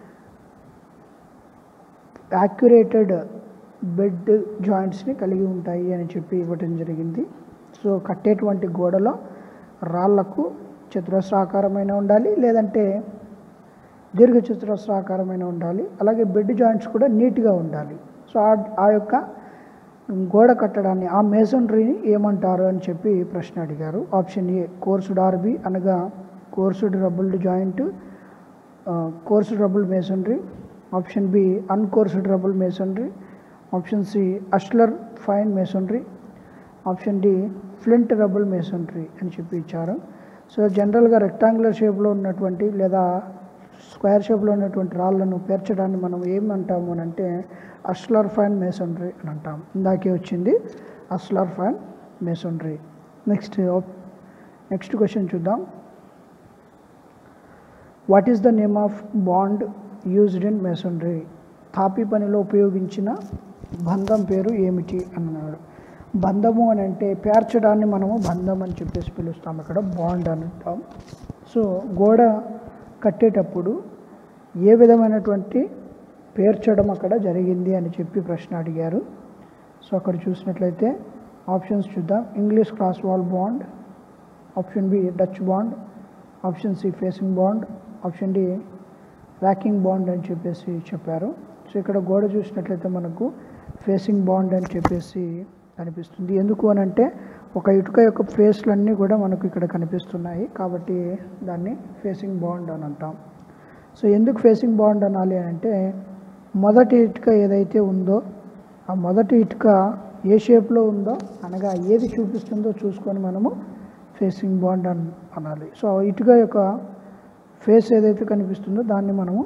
యాక్యురేటెడ్ బెడ్ జాయింట్స్ని కలిగి ఉంటాయి అని చెప్పి ఇవ్వటం జరిగింది సో కట్టేటువంటి గోడలో రాళ్లకు చతురస్రాకారమైన ఉండాలి లేదంటే దీర్ఘ చతురస్రాకారమైన ఉండాలి అలాగే బెడ్ జాయింట్స్ కూడా నీట్గా ఉండాలి సో ఆ- ఆ యొక్క గోడ కట్టడాన్ని ఆ మేసనరీని ఏమంటారు అని చెప్పి ప్రశ్న అడిగారు ఆప్షన్ ఏ కోర్సుడ్ ఆర్బి అనగా coursed rubbled joint coursed rubble masonry option B uncoursed rubble masonry option C ashlar fine masonry option D flint rubble masonry అని చెప్పి ఇచ్చారు సో జనరల్గా రెక్టాంగులర్ షేప్లో ఉన్నటువంటి లేదా స్క్వేర్ షేప్లో ఉన్నటువంటి రాళ్ళను పేర్చడాన్ని మనం ఏమంటాము అని అంటే అస్లర్ ఫైన్ మేసనరీ అని అంటాం ఇందాకే వచ్చింది అస్లర్ఫ్ and masonry next next question చూద్దాం what is the name of bond used in masonry తాపీ పనిలో ఉపయోగించిన బంధం పేరు ఏమిటి అన్నాడు బంధము అని అంటే పేర్చడాన్ని మనము బంధం అని చెప్పేసి పిలుస్తాం ఇక్కడ బాండ్ అని అంటాం సో గోడ కట్టేటప్పుడు ఏ విధమైనటువంటి పేర్చడం అక్కడ జరిగింది అని చెప్పి ప్రశ్న అడిగారు సో అక్కడ చూసినట్లయితే ఆప్షన్స్ చూద్దాం English cross wall bond option B Dutch bond option C facing bond option D racking bond అని చెప్పేసి చెప్పారు సో ఇక్కడ గోడ చూసినట్లయితే మనకు ఫేసింగ్ బాండ్ అని చెప్పేసి కనిపిస్తుంది ఎందుకు అని అంటే ఒక ఇటుక యొక్క ఫేస్లన్నీ కూడా మనకు ఇక్కడ కనిపిస్తున్నాయి కాబట్టి దాన్ని ఫేసింగ్ బాండ్ అని అంటాం సో ఎందుకు ఫేసింగ్ బాండ్ అనాలి అని అంటే మొదటి ఇటుక ఏదైతే ఉందో ఆ మొదటి ఇటుక ఏ షేప్లో ఉందో అనగా ఏది చూపిస్తుందో చూసుకొని మనము ఫేసింగ్ బాండ్ అని అనాలి సో ఆ ఇటుక యొక్క ఫేస్ ఏదైతే కనిపిస్తుందో దాన్ని మనము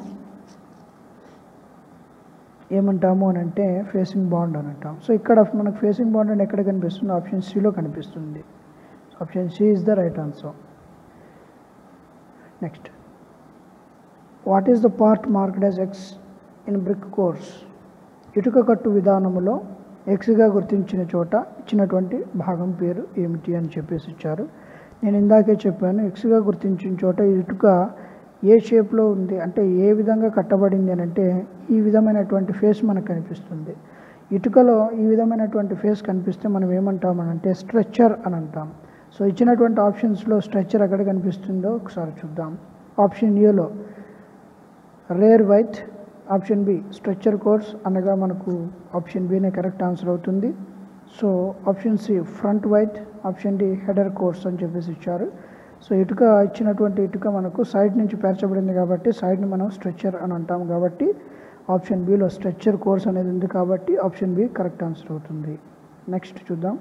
ఏమంటాము అని అంటే ఫేసింగ్ బాండ్ అని అంటాం సో ఇక్కడ మనకు ఫేసింగ్ బాండ్ అని ఎక్కడ కనిపిస్తుంది ఆప్షన్ సిలో కనిపిస్తుంది option C is the right answer next what is the part marked as X in brick course ఇటుక కట్టు విధానములో ఎక్స్గా గుర్తించిన చోట ఇచ్చినటువంటి భాగం పేరు ఏమిటి అని చెప్పేసి ఇచ్చారు నేను ఇందాకే చెప్పాను ఎక్స్గా గుర్తించిన చోట ఇటుక ఏ షేప్లో ఉంది అంటే ఏ విధంగా కట్టబడింది అని అంటే ఈ విధమైనటువంటి ఫేస్ మనకు కనిపిస్తుంది ఇటుకలో ఈ విధమైనటువంటి ఫేస్ కనిపిస్తే మనం ఏమంటాం అని అంటే స్ట్రెచ్చర్ అని అంటాం సో ఇచ్చినటువంటి ఆప్షన్స్లో స్ట్రెచ్చర్ ఎక్కడ కనిపిస్తుందో ఒకసారి చూద్దాం ఆప్షన్ ఏలో rear white option B stretcher course అనగా మనకు ఆప్షన్ బినే కరెక్ట్ ఆన్సర్ అవుతుంది so option C front white option D header course అని చెప్పేసి ఇచ్చారు సో ఇటుక ఇచ్చినటువంటి ఇటుక మనకు సైడ్ నుంచి పేర్చబడింది కాబట్టి సైడ్ని మనం స్ట్రక్చర్ అని అంటాం కాబట్టి ఆప్షన్ బిలో స్ట్రక్చర్ కోర్స్ అనేది ఉంది కాబట్టి ఆప్షన్ బి కరెక్ట్ ఆన్సర్ అవుతుంది నెక్స్ట్ చూద్దాం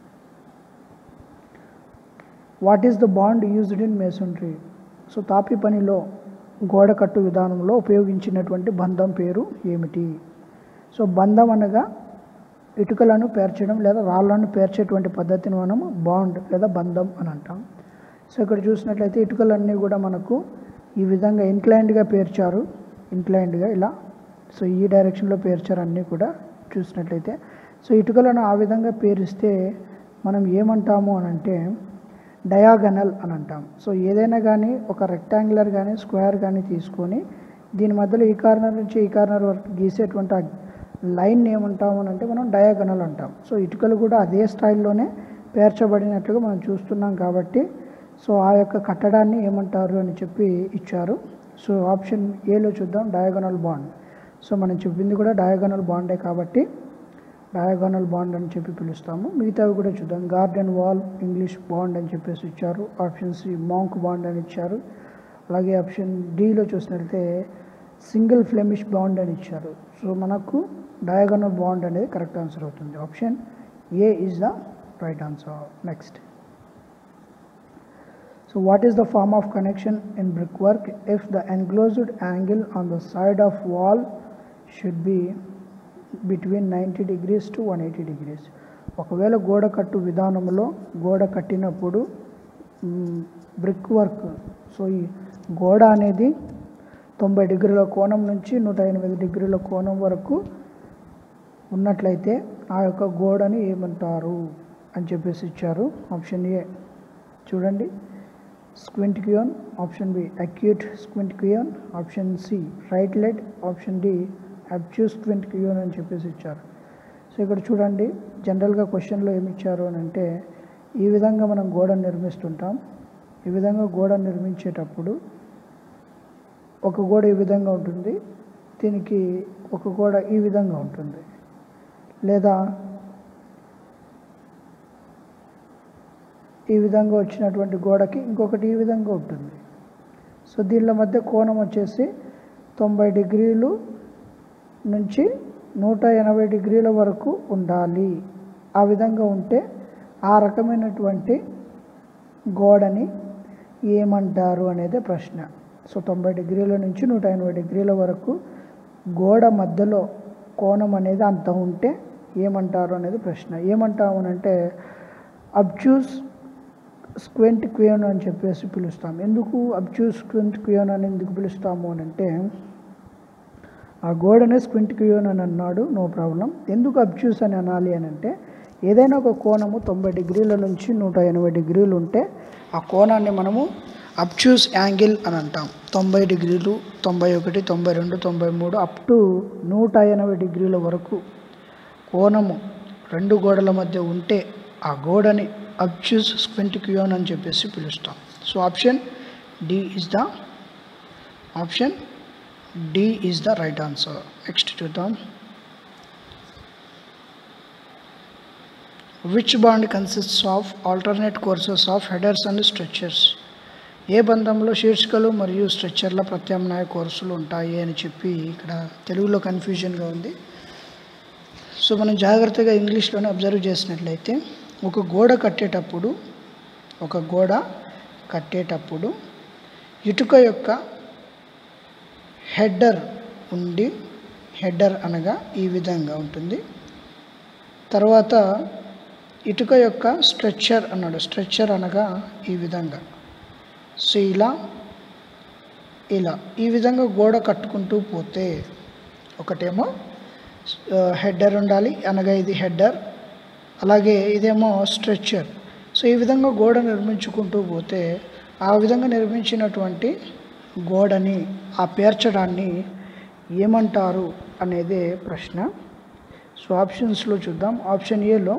what is the bond used in masonry so తాపి పనిలో గోడ కట్టు విధానంలో ఉపయోగించినటువంటి బంధం పేరు ఏమిటి సో బంధం అనగా ఇటుకలను పేర్చడం లేదా రాళ్ళను పేర్చేటువంటి పద్ధతిని మనం బాండ్ లేదా బంధం అని అంటాం సో ఇక్కడ చూసినట్లయితే ఇటుకలన్నీ కూడా మనకు ఈ విధంగా ఇన్క్లైన్డ్గా పేర్చారు ఇన్క్లైన్డ్గా ఇలా సో ఈ డైరెక్షన్లో పేర్చారు అన్నీ కూడా చూసినట్లయితే సో ఇటుకలను ఆ విధంగా పేరిస్తే మనం ఏమంటాము అని అంటే డయాగనల్ అని అంటాం సో ఏదైనా కానీ ఒక రెక్టాంగులర్ కానీ స్క్వేర్ కానీ తీసుకొని దీని మధ్యలో ఈ కార్నర్ నుంచి ఈ కార్నర్ వరకు గీసేటువంటి ఆ లైన్ ఏమంటాము అని అంటే మనం డయాగనల్ అంటాం సో ఇటుకలు కూడా అదే స్టైల్లోనే పేర్చబడినట్లుగా మనం చూస్తున్నాం కాబట్టి సో ఆ యొక్క కట్టడాన్ని ఏమంటారు అని చెప్పి ఇచ్చారు సో ఆప్షన్ ఏలో చూద్దాం డయాగనల్ బాండ్ సో మనం చెప్పింది కూడా డయాగనల్ బాండే కాబట్టి డయాగోనల్ బాండ్ అని చెప్పి పిలుస్తాము మిగతావి కూడా చూద్దాం గార్డెన్ వాల్ ఇంగ్లీష్ బాండ్ అని చెప్పేసి ఇచ్చారు ఆప్షన్ సి మాంక్ బాండ్ అని ఇచ్చారు అలాగే ఆప్షన్ డిలో చూసినట్లయితే సింగిల్ ఫ్లెమిష్ బాండ్ అని ఇచ్చారు సో మనకు డయాగోనల్ బాండ్ అనేది కరెక్ట్ ఆన్సర్ అవుతుంది option A is the right answer next so what is the form of connection in brick work if the enclosed angle on the side of wall should be between ninety degrees to one eighty degrees ఒకవేళ గోడ కట్టు విధానంలో గోడ కట్టినప్పుడు brick work so ఈ గోడ అనేది తొంభై డిగ్రీల కోణం నుంచి నూట ఎనిమిది డిగ్రీల కోణం వరకు ఉన్నట్లయితే ఆ యొక్క గోడని ఏమంటారు అని చెప్పేసి ఇచ్చారు ఆప్షన్ ఏ చూడండి squint quoin option B acute squint quoin option C right lead option D obtuse squint quoin అని చెప్పేసి ఇచ్చారు సో ఇక్కడ చూడండి జనరల్గా క్వశ్చన్లో ఏమి ఇచ్చారు అని అంటే ఈ విధంగా మనం గోడ నిర్మిస్తుంటాం ఈ విధంగా గోడ నిర్మించేటప్పుడు ఒక గోడ ఈ విధంగా ఉంటుంది దీనికి ఒక గోడ ఈ విధంగా ఉంటుంది లేదా ఈ విధంగా వచ్చినటువంటి గోడకి ఇంకొకటి ఈ విధంగా ఉంటుంది సో దీనిల మధ్య కోణం వచ్చేసి తొంభై డిగ్రీలు నుంచి నూట ఎనభై డిగ్రీల వరకు ఉండాలి ఆ విధంగా ఉంటే ఆ రకమైనటువంటి గోడని ఏమంటారు అనేది ప్రశ్న సో తొంభై డిగ్రీల నుంచి నూట ఎనభై డిగ్రీల వరకు గోడ మధ్యలో కోణం అనేది అంత ఉంటే ఏమంటారు అనేది ప్రశ్న ఏమంటాము అంటే అబ్చూస్ స్క్వెంట్ క్వియోన్ అని చెప్పేసి పిలుస్తాం ఎందుకు అబ్చూస్ స్క్వెంట్ క్వియోన్ అని ఎందుకు పిలుస్తాము అని అంటే ఆ గోడనే స్క్వింట్ క్యూన్ అని అన్నాడు నో ప్రాబ్లం ఎందుకు అబ్చ్యూస్ అని అనాలి అని అంటే ఏదైనా ఒక కోణము తొంభై డిగ్రీల నుంచి నూట ఎనభై డిగ్రీలు ఉంటే ఆ కోణాన్ని మనము అబ్చ్యూస్ యాంగిల్ అని అంటాం తొంభై డిగ్రీలు తొంభై ఒకటి తొంభై రెండు తొంభై మూడు అప్ టు నూట ఎనభై డిగ్రీల వరకు కోణము రెండు గోడల మధ్య ఉంటే ఆ గోడని అబ్చ్యూస్ స్క్వింట్ క్యూన్ అని చెప్పేసి పిలుస్తాం so option D is the option D is the right answer next చూద్దాం which bond consists of alternate courses of headers and stretchers ఏ బంధంలో శీర్షికలు మరియు స్ట్రెచ్చర్ల ప్రత్యామ్నాయ కోర్సులు ఉంటాయి అని చెప్పి ఇక్కడ తెలుగులో కన్ఫ్యూజన్గా ఉంది సో మనం జాగ్రత్తగా ఇంగ్లీష్లోనే అబ్జర్వ్ చేసినట్లయితే ఒక గోడ కట్టేటప్పుడు ఒక గోడ కట్టేటప్పుడు ఇటుక యొక్క హెడ్డర్ ఉండి హెడ్డర్ అనగా ఈ విధంగా ఉంటుంది తర్వాత ఇటుక యొక్క స్ట్రెచ్చర్ అన్నాడు స్ట్రెచ్చర్ అనగా ఈ విధంగా సో ఇలా ఇలా ఈ విధంగా గోడ కట్టుకుంటూ పోతే ఒకటేమో హెడ్డర్ ఉండాలి అనగా ఇది హెడ్డర్ అలాగే ఇదేమో స్ట్రెచ్చర్ సో ఈ విధంగా గోడ నిర్మించుకుంటూ పోతే ఆ విధంగా నిర్మించినటువంటి గోడని ఆ పేర్చడాన్ని ఏమంటారు అనేదే ప్రశ్న సో ఆప్షన్స్లో చూద్దాం ఆప్షన్ ఏలో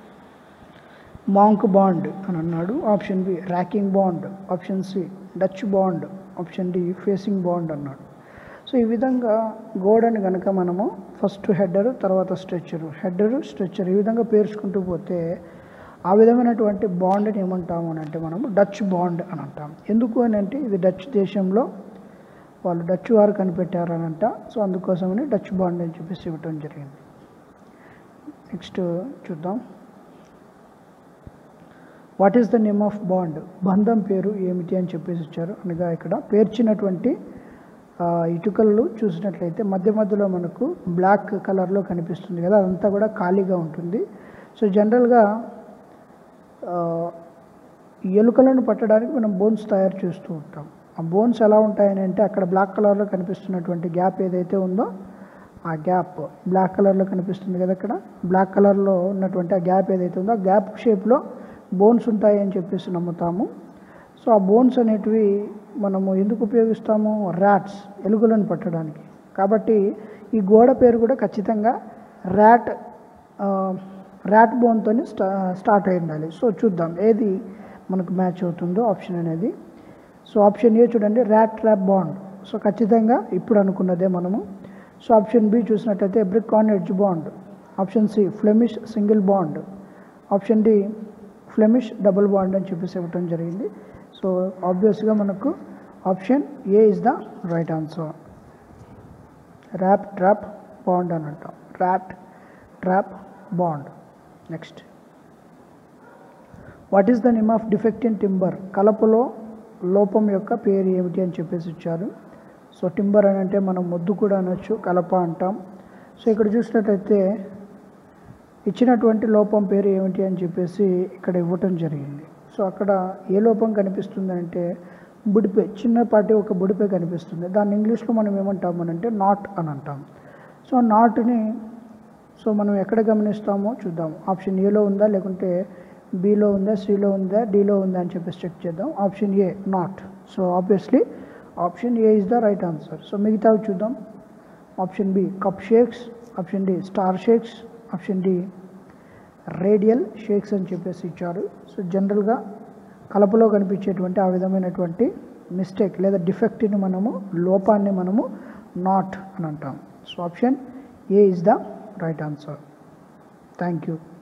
మాంక్ బాండ్ అని అన్నాడు option B racking bond option C Dutch bond option D facing bond అన్నాడు సో ఈ విధంగా గోడని కనుక మనము ఫస్ట్ హెడ్డరు తర్వాత స్ట్రెచ్చరు హెడ్డరు స్ట్రెచ్చర్ ఈ విధంగా పేర్చుకుంటూ పోతే ఆ విధమైనటువంటి బాండ్ని ఏమంటాము అని అంటే మనము డచ్ బాండ్ అని అంటాం ఎందుకు అని అంటే ఇది డచ్ దేశంలో వాళ్ళు డచ్ వారు కనిపెట్టారనంట సో అందుకోసమని డచ్ బాండ్ అని చెప్పేసి ఇవ్వటం జరిగింది నెక్స్ట్ చూద్దాం what is the name of bond బంధం పేరు ఏమిటి అని చెప్పేసి ఇచ్చారు అనగా ఇక్కడ పేర్చినటువంటి ఆ, ఇటుకలు చూసినట్లయితే మధ్య మధ్యలో మనకు బ్లాక్ కలర్లో కనిపిస్తుంది కదా అదంతా కూడా ఖాళీగా ఉంటుంది సో జనరల్గా ఆ, ఎలుకలను పట్టడానికి మనం బోన్స్ తయారు చేస్తూ ఉంటాం ఆ బోన్స్ ఎలా ఉంటాయని అంటే అక్కడ బ్లాక్ కలర్లో కనిపిస్తున్నటువంటి గ్యాప్ ఏదైతే ఉందో ఆ గ్యాప్ బ్లాక్ కలర్లో కనిపిస్తుంది కదా అక్కడ బ్లాక్ కలర్లో ఉన్నటువంటి ఆ గ్యాప్ ఏదైతే ఉందో ఆ గ్యాప్ షేప్లో బోన్స్ ఉంటాయి అని చెప్పేసి నమ్ముతాము సో ఆ బోన్స్ అనేటివి మనము ఎందుకు ఉపయోగిస్తాము ర్యాట్స్ ఎలుకలను పట్టడానికి కాబట్టి ఈ గోడ పేరు కూడా ఖచ్చితంగా ర్యాట్ ర్యాట్ బోన్తో స్టా స్టార్ట్ అయి ఉండాలి సో చూద్దాం ఏది మనకు మ్యాచ్ అవుతుందో ఆప్షన్ అనేది సో ఆప్షన్ ఏ చూడండి ర్యాట్ ట్రాప్ బాండ్ సో ఖచ్చితంగా ఇప్పుడు అనుకున్నదే మనము సో ఆప్షన్ బి చూసినట్టయితే brick on edge bond option C Flemish single bond option D Flemish double bond అని చెప్పేసి ఇవ్వటం జరిగింది సో ఆబ్వియస్గా మనకు option A is the right answer rat trap bond అని అంటాం rat trap bond next what is the name of defect in timber కలపలో లోపం యొక్క పేరు ఏమిటి అని చెప్పేసి ఇచ్చారు సో టింబర్ అని అంటే మనం మొద్దు కూడా అనొచ్చు కలప అంటాం సో ఇక్కడ చూసినట్టయితే ఇచ్చినటువంటి లోపం పేరు ఏమిటి అని చెప్పేసి ఇక్కడ ఇవ్వటం జరిగింది సో అక్కడ ఏ లోపం కనిపిస్తుంది అంటే బుడిపే చిన్నపాటి ఒక బుడిపే కనిపిస్తుంది దాన్ని ఇంగ్లీష్లో మనం ఏమంటాము అని అంటే నాట్ అని అంటాం సో నాట్ని సో మనం ఎక్కడ గమనిస్తామో చూద్దాం ఆప్షన్ ఏలో ఉందా లేకుంటే బిలో ఉందా సిలో ఉందా డిలో ఉందా అని చెప్పేసి చెక్ చేద్దాం option A knot so obviously option A is the right answer so మిగతావి చూద్దాం option B cup shakes option D star shakes option D radial shakes అని చెప్పేసి ఇచ్చారు సో జనరల్గా కలపలో కనిపించేటువంటి ఆ విధమైనటువంటి మిస్టేక్ లేదా డిఫెక్ట్ని మనము లోపాన్ని మనము నాట్ అని అంటాం so option A is the right answer thank you